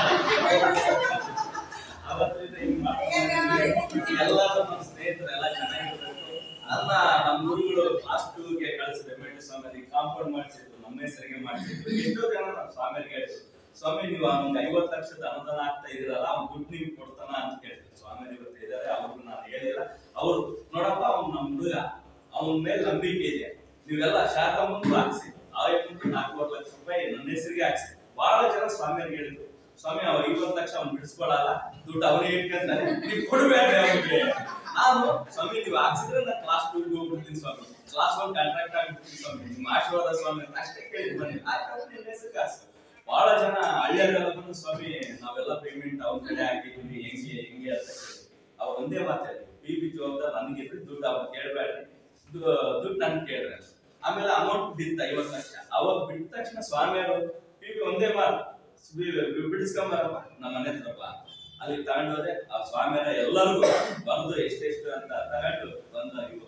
[SPEAKER 10] ಅವತ್ತಿಂದ ಹಿಂಗ್ ಮಾಡ್ಕೊಂಡು ಎಲ್ಲರೂ ನಮ್ಮ ಸ್ನೇಹಿತರು ಎಲ್ಲ ಚೆನ್ನಾಗಿರ್ಬೇಕು ಅನ್ನ ನಮ್ಮ ಗುರುಗಳು ಹಾಸ್ಟೆಲ್ಗೆ ಕಳಿಸಿದೆ ಮೇಟು ಸ್ವಾಮಿ ಕಾಂಪೌಂಡ್ ಮಾಡಿಸಿದ್ರು ನಮ್ಮ ಹೆಸರಿಗೆ ಮಾಡಿಸಿದ್ರು ಎಷ್ಟೋ ಜನ ನಮ್ಮ ಸ್ವಾಮಿಯರಿಗೆ ಹೇಳಿದ್ರು ಸ್ವಾಮಿ ನೀವು ಅವ್ನಿಗೆ ಐವತ್ತು ಲಕ್ಷದ ಅನುದಾನ ಆಗ್ತಾ ಇದೀರಲ್ಲ ಅವ್ನು ದುಡ್ಡು ನಿಮ್ಗೆ ಕೊಡ್ತಾನ ಅಂತ ಕೇಳಿದ್ರು ಸ್ವಾಮಿ ಇವತ್ತು ಇದ್ದಾರೆ ಅವ್ರಿಗೆ ನಾನು ಹೇಳಿಲ್ಲ ಅವ್ರು ನೋಡಪ್ಪ ಅವ್ನು ನಮ್ಮ ಹುಡುಗ ಅವನ ಮೇಲೆ ನಂಬಿಕೆ ಇದೆ ನೀವೆಲ್ಲ ಶಾಖ ಮುಂದೆ ಹಾಕ್ಸಿ ಆಯ್ತು ನಾಲ್ಕೂವರೆ ಲಕ್ಷ ರೂಪಾಯಿ ನನ್ನ ಹೆಸರಿಗೆ ಹಾಕ್ಸಿ ಬಹಳ ಜನ ಸ್ವಾಮಿಯರಿಗೆ ಹೇಳಿದ್ರು ಸ್ವಾಮಿ ಅವ್ರು ಐವತ್ತು ಲಕ್ಷ ಅವ್ನು ಬಿಡಿಸ್ಕೊಳಲ್ಲ ದುಡ್ಡು ಅವನೇ ಇಟ್ಕೊಂತಾನೆ ನೀವು ಕೊಡಬೇಡ್ರಿ ಅವ್ರಿಗೆ ನಾನು ಸ್ವಾಮಿ ನೀವು ಹಾಕ್ಸಿದ್ರೆ ನಾನು ಕ್ಲಾಸ್ ಟೂ ಹೋಗ್ಬಿಡ್ತೀನಿ ಸ್ವಾಮಿ ಕ್ಲಾಸ್ ಒನ್ ಕಾಂಟ್ರಾಕ್ಟ್ ಆಗ್ಬಿಡ್ತೀನಿ ಸ್ವಾಮಿ ನಿಮ್ಮ ಆಶೀರ್ವಾದ ಸ್ವಾಮಿ ಅಂತ ಅಷ್ಟೇ ಕೇಳಿದ್ ಬನ್ನಿ ಆಯ್ತು ನಿನ್ನ ಹೆಸರಿಗೆ ಹಾಕ್ಸು ಬಹಳ ಜನ ಹಳ್ಳಿಯರೆಲ್ಲ ಬಂದು ಸ್ವಾಮಿ ನಾವೆಲ್ಲ ಪೇಮೆಂಟ್ ಅವ್ರ ಕಡೆ ಹಾಕಿದ್ವಿ ಹೆಂಗೆ ಹೆಂಗೆ ಅಂತ ಕೇಳಿ ಅವ್ ಒಂದೇ ಮಾತಾಡಿ ಪಿ ಬಿ ಜವಾಬ್ದಾರ ನನಗೆ ದುಡ್ಡು ಅವ್ರು ಕೇಳಬೇಡ್ರಿ ದುಡ್ಡು ನನ್ ಕೇಳ್ರಿ ಆಮೇಲೆ ಅಮೌಂಟ್ ಬಿತ್ತ ಐವತ್ತು ಲಕ್ಷ ಅವಾಗ ಬಿಟ್ಟ ತಕ್ಷಣ ಸ್ವಾಮಿಯವರು ಪಿ ಬಿ ಒಂದೇ ಮಾತು ಬಿಡಿಸ್ಕೊಂಬರಪ್ಪ ನಮ್ಮ ಮನೆ ಹತ್ರಪ್ಪ ಅಲ್ಲಿ ತಗೊಂಡೋದೆ ಆ ಸ್ವಾಮಿಯರ ಎಲ್ಲರಿಗೂ ಬಂದು ಎಷ್ಟೆಷ್ಟು ಅಂತ ತಗೊಂಡು ಬಂದು ಇವು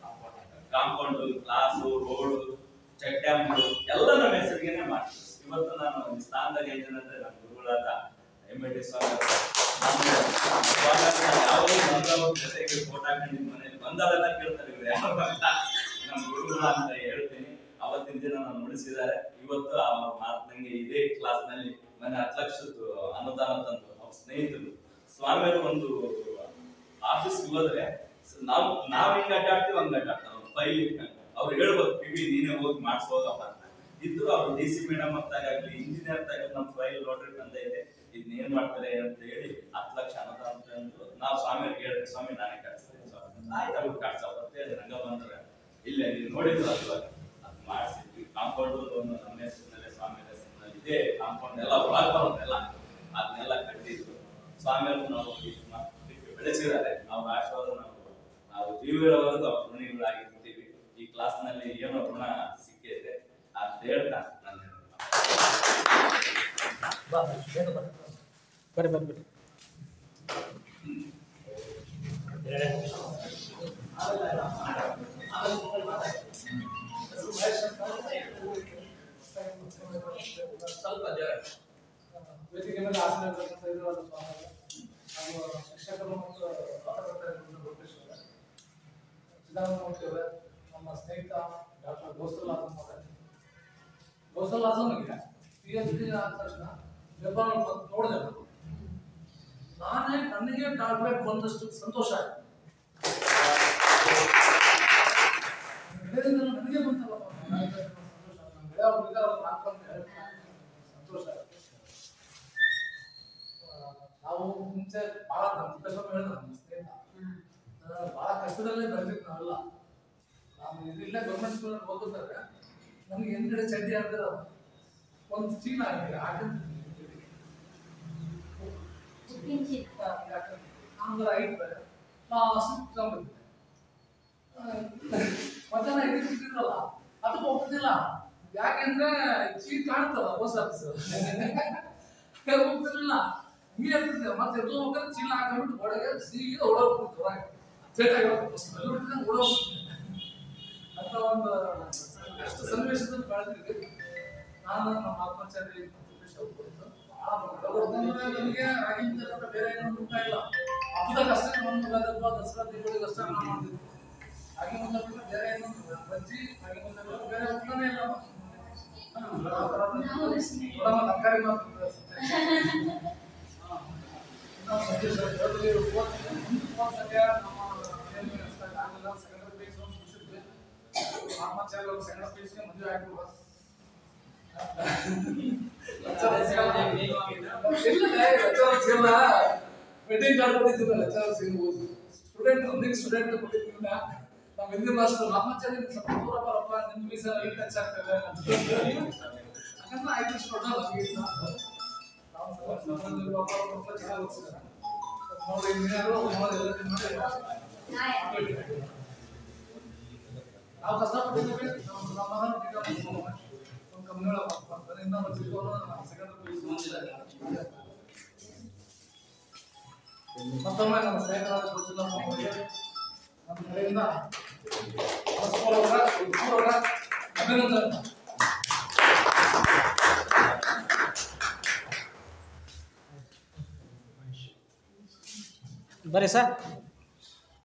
[SPEAKER 10] compound class road check dam ಎಲ್ಲ ನಮ್ಮ ಹೆಸರಿಗೆನೆ ಮಾಡ್ತೀವಿ ಇವತ್ತು ನಾನು ಈ ಸ್ಥಾನದಾಗ ಇದ್ದೇನೆ ಅಂದ್ರೆ ನಮ್ಮ ಗುರುಗಳಾದ ಎಂ ಎಲ್ ಡಿ ಸ್ವಾಮಿ ಅವರು. ನಾನು ಸ್ವಾಮಿ ನಾನು ಯಾವಾಗಲೂ ಬಂದವ್ರ ಜೊತೆಗೆ ಫೋಟೋ ಹಾಕೊಂಡಿದ್ದು ಮನೇಲಿ ಬಂದವರೆಲ್ಲ ಕೇಳ್ತಾರೆ ಇವ್ರು ಯಾರು ಅಂತ ನಮ್ಮ ಗುರುಗಳ ಅಂತ ಹೇಳ್ತೀನಿ ಅವತ್ತಿನ ದಿನ ನಾನು ಉಳಿಸಿದ್ದಾರೆ ಇವತ್ತು ಅವ್ರ ಮಾತಂಗೆ ಇದೇ ಕ್ಲಾಸ್ ನಲ್ಲಿ ಮನೆ ಹತ್ತು ಲಕ್ಷದ್ದು ಅನುದಾನ ತಂದು ಅವ್ರ ಸ್ನೇಹಿತರು ಸ್ವಾಮಿಯವರು ಒಂದು ಆಫೀಸ್ ಹೋದ್ರೆ ಸ- ನಾವ್ ನಾವ್ ಹಿಂಗ್ ಅಡ್ಡಾಡ್ತೀವಿ ಹಂಗ ಅಡ್ಡಾಡ್ತಾರೆ ಅವ್ರ ಫೈಲ್ ಇಟ್ಕೊಂಡು ಅವ್ರು ಹೇಳ್ಬೋದು ಪಿವಿ ನೀನೇ ಹೋಗಿ ಮಾಡಿಸ್ಬೋದಪ್ಪ ಅಂತ ಇದ್ರು ಅವ್ರು ಡಿ ಸಿ ಮೇಡಮ್ ಅಂತಾಗಲಿ ಇಂಜಿನಿಯರ್ ತಾಗಲಿ ನಮ್ಮ ಫೈಲ್ ನೋಡ್ರಿ ಬಂದೈತೆ ಇದನ್ನ ಏನ್ ಮಾಡ್ತಾರೆ ಅಂತ ಹೇಳಿ ಹತ್ತು ಲಕ್ಷ ಅನುದಾನ ಅಂತ ಅಂದ್ರು ನಾವು ಸ್ವಾಮಿಯವ್ರಿಗೆ ಹೇಳಿದ್ರೆ ಸ್ವಾಮಿ ನಾನೇ ಕಟ್ಸ್ತೀನಿ ಸ್ವಾಮಿ ಆಯ್ತು ಅವ್ರು ಕಟ್ಸಪ್ಪ ಅಂತ ಹೇಳಿ ರಂಗ ಬಂದ್ರೆ ಇಲ್ಲ ನೀವು ನೋಡಿದ್ರು ಅಲ್ವಾ ಅದು ಮಾಡಿಸಿದ್ವಿ ಕಾಂಪೌಂಡ್ ಒಂದು ನಮ್ಮ ಹೆಸರಿನಲ್ಲೇ ಸ್ವಾಮಿ ಹೆಸರಿನಲ್ಲಿ ಇದೆ ಕಾಂಪೌಂಡ್ ಎಲ್ಲ ಒಳಗೆ ಬರೋದೆಲ್ಲ ಅದನ್ನೆಲ್ಲ ಕಟ್ಟಿದ್ರು ಸ್ವಾಮಿಯವರು ನಾವು ಇದ್ ಮಾ- ಬೆಳೆಸಿದ್ದಾರೆ ಅವ್ರ ಆಶೀರ್ವಾದ ನಾವು ನಾವು ಜೀವಿಗಳವರೆಗೂ ಅವ್ರ ಋಣಿಗಳಾಗಿರ್ತೀವಿ ಈ ಕ್ಲಾಸ್ ನಲ್ಲಿ ಏನೋ ಋಣ ಸಿಕ್ಕಿದೆ ಅಂತ ಹೇಳ್ತಾ ನಾನು
[SPEAKER 3] ಬಾ ಬೇಗ ಬಾ ಬರ್ರಿ ಬರ್ರಿ ಬರ್ರಿ
[SPEAKER 10] ಸ್ವಲ್ಪ ಜನ
[SPEAKER 3] ವೇದಿಕೆ ಮೇಲೆ ಆಸನಗಳಿರ್ತಕ್ಕಂಥ ಇರುವಂಥ ಸ್ವಾಮಿಗಳು ಹಾಗೂ ಶಿಕ್ಷಕರು ಮತ್ತು ಪತ್ರಕರ್ತರು ಗುರುತಿಸಿದ್ದಾರೆ ಚಿದಾನಂದಮೂರ್ತಿ ಅವರೇ ನಮ್ಮ ಸ್ನೇಹಿತ ಡಾಕ್ಟರ್ ಗೋಸಲ್ ಆಸಮ್ ಅವರೇ ಗೋಸಲ್ ಆಸಮ್ಗೆ ಪಿ ಎಚ್ ಡಿ ಆದ ತಕ್ಷಣ ಬೆಂಬಲ ಬಂದು ನೋಡಿದೆ ನಾನು ನಾನೇ ನನಗೆ ಡಾಕ್ಟರೇಟ್ ಬಂದಷ್ಟು ಸಂತೋಷ ಆಯ್ತು ಗೆಳೆಯರಿಂದ ನನಗೆ ಬಂತಲ್ಲಪ್ಪ ನನಗೆ ಸಂತೋಷ ಆಯ್ತು. ನನ್ನ ಗೆಳೆಯ ಒಬ್ಬ ಇದ್ದಾರೆ, ಅವ್ರು ನಾಲ್ಕು ಅಂತ ಹೇಳ್ತಾರೆ. ಸಂತೋಷ ಆಯ್ತು ಆ, ನಾವು ಮುಂಚೆ ಬಹಳ ನಮ್ಮ ತಿಪ್ಪೇಸ್ವಾಮಿ ಹೇಳಿದ್ರು ನಮ್ಮ ಸ್ನೇಹಿತ ಆ, ಬಹಳ ಕಷ್ಟದಲ್ಲೇ ಬೆಳೆದಿದ್ದು ನಾವೆಲ್ಲ ನಾನು ಇಲ್ಲೇ ಗೌರ್ಮೆಂಟ್ ಸ್ಕೂಲ್ ಓದುತ್ತಾರೆ ನಮ್ಗೆ ಹಿಂದ್ಗಡೆ ಚಡ್ಡಿ ಅಂದ್ರೆ ಒಂದು ಚೀಲ ಆಗಿದೆ ಆಮೇಲೆ ಐಟ್ ಬೇರೆ ಲಾಸ್ಟ್ ತಗೊಂಡ್ಬಿಟ್ಟಿದ್ದೆ ಮಧ್ಯಾಹ್ನ ಇದಕ್ಕೆ ಬಿಟ್ಟಿದ್ರಲ್ಲ ಅದಕ್ಕೆ ಹೋಗ್ತಿದ್ದಿಲ್ಲ ಯಾಕೆಂದ್ರೆ ಚೀಟ್ ಕಾಣುತ್ತಲ್ಲ ಪೋಸ್ಟ್ ಆಫೀಸ್ ಹೋಗ್ತಿರ್ಲಿಲ್ಲ ಹಿಂಗೆ ಇರ್ತಿದ್ದೆ ಮತ್ತೆ ಎದ್ದು ಹೋಗ್ತಾರೆ ಚೀಲ ಹಾಕೊಂಡ್ಬಿಟ್ಟು ಗೋಡೆಗೆ ಸೀದಾ ಓಡೋಗ್ಬಿಟ್ಟಿದ್ದು ಹೊರಗೆ ಚೇಟಾಗಿ ಓಡೋಗ್ಬಿಟ್ಟಿದ್ದೆ ಅಂತ ಒಂದು ಅಷ್ಟು ಸನ್ನಿವೇಶದಲ್ಲಿ ಬೆಳೆದಿದ್ದೆ ನಾನು ನಮ್ಮ ಆತ್ಮಚಾರಿ ನಮಗೆ ರಾಗಿಂದ ಬಿಟ್ರೆ ಬೇರೆ ಏನು ಊಟ ಇಲ್ಲ ಹಬ್ಬದಾಗ ಅಷ್ಟೇ ಒಂದು ಹಬ್ಬ ದಸರಾ ದೀಪಾವಳಿಗೆ ಅಷ್ಟೇ ನಾವು ಮಾಡ್ತಿದ್ವಿ ಹಾಗೆ ಮುಂದೆ ಬಿಟ್ರೆ ಬೇರೆ ಏನು ಬಜ್ಜಿ ಹಾಗೆ ಮುಂದೆ ಬಿಟ್ರೆ ಬೇರೆ ಊಟನೇ ಇಲ್ಲ ನೋಡಮ್ಮ ತರಕಾರಿ ಮಾಡ್ತಿದ್ದೆ ನಾವು ಸಂಜೆ ಸರ್ ಜೊತೆಗೆ ಓದ್ತಿದ್ದೆ. ಒಂದು ಸದ್ಯ ನಮ್ಮ ಏನು ಆಗಲಿಲ್ಲ ಸೆಕೆಂಡರಿ ಪಿ ರಾಮಾಚಾರ್ಯ ಅವರು ಸಣ್ಣ ಪೀಸ್ಗೆ ಮದುವೆ ಆಗ್ಬಿಡುವ ವೆಡ್ಡಿಂಗ್ ಕಾರ್ಡ್ ಕೊಟ್ಟಿದ್ದೀವಿ ಲೆಕ್ಚರ್ ಸಿಗ್ಬೋದು ಸ್ಟೂಡೆಂಟ್ ಒಂದಿಗೆ ಸ್ಟೂಡೆಂಟ್ ಕೊಟ್ಟಿದ್ದೀವಿ ನಾವು ಹಿಂದಿ ಮಾಸ್ಟರ್ ರಾಮಾಚಾರ್ಯ ಸ್ವಲ್ಪ ದೂರ ಬರಪ್ಪ ನಿಮ್ಮ ಮೀಸಲ ಟಚ್ ಆಗ್ತದೆ ಹಾಗಂದ್ರೆ ಆಯ್ತು ಇಷ್ಟು ದೊಡ್ಡ ನಮಗಿಲ್ಲ ನಾವು ನಮ್ಮಲ್ಲಿ ಪಾಪ ಅವ್ರು ಮಕ್ಕಳು ಚೆನ್ನಾಗಿ ಓದಿಸಿದ್ದಾರೆ ನೋಡಿ ಇಂಜಿನಿಯರು ನೋಡಿ ಎಲ್ಲ ಮಾಡಿ ನಾವು ಕಷ್ಟಪಟ್ಟಿದ್ದೀವಿ ನಮ್ಮ ನಮ್ಮ ಮಗನ ಬೇಕಾದ್ರೆ ಒಂದು ಕಂಪ್ನಿ ಒಳಗೆ ವರ್ಕ್ ಮಾಡ್ತಾರೆ ಇನ್ನೊಬ್ಬ ಚಿಕ್ಕವರು ನಮ್ಮ ಸೆಕೆಂಡ್ ಮತ್ತೊಮ್ಮೆ ನಮ್ಮ ಸ್ನೇಹಿತರಾದ ಗೊತ್ತಿಲ್ಲ ಅವರಿಗೆ ನಮ್ಮ ಕಡೆಯಿಂದ ಪರಸ್ಪರರ ಪೂರ್ವಕ ಅಭಿನಂದನೆ
[SPEAKER 9] ಬರ್ರಿ ಸರ್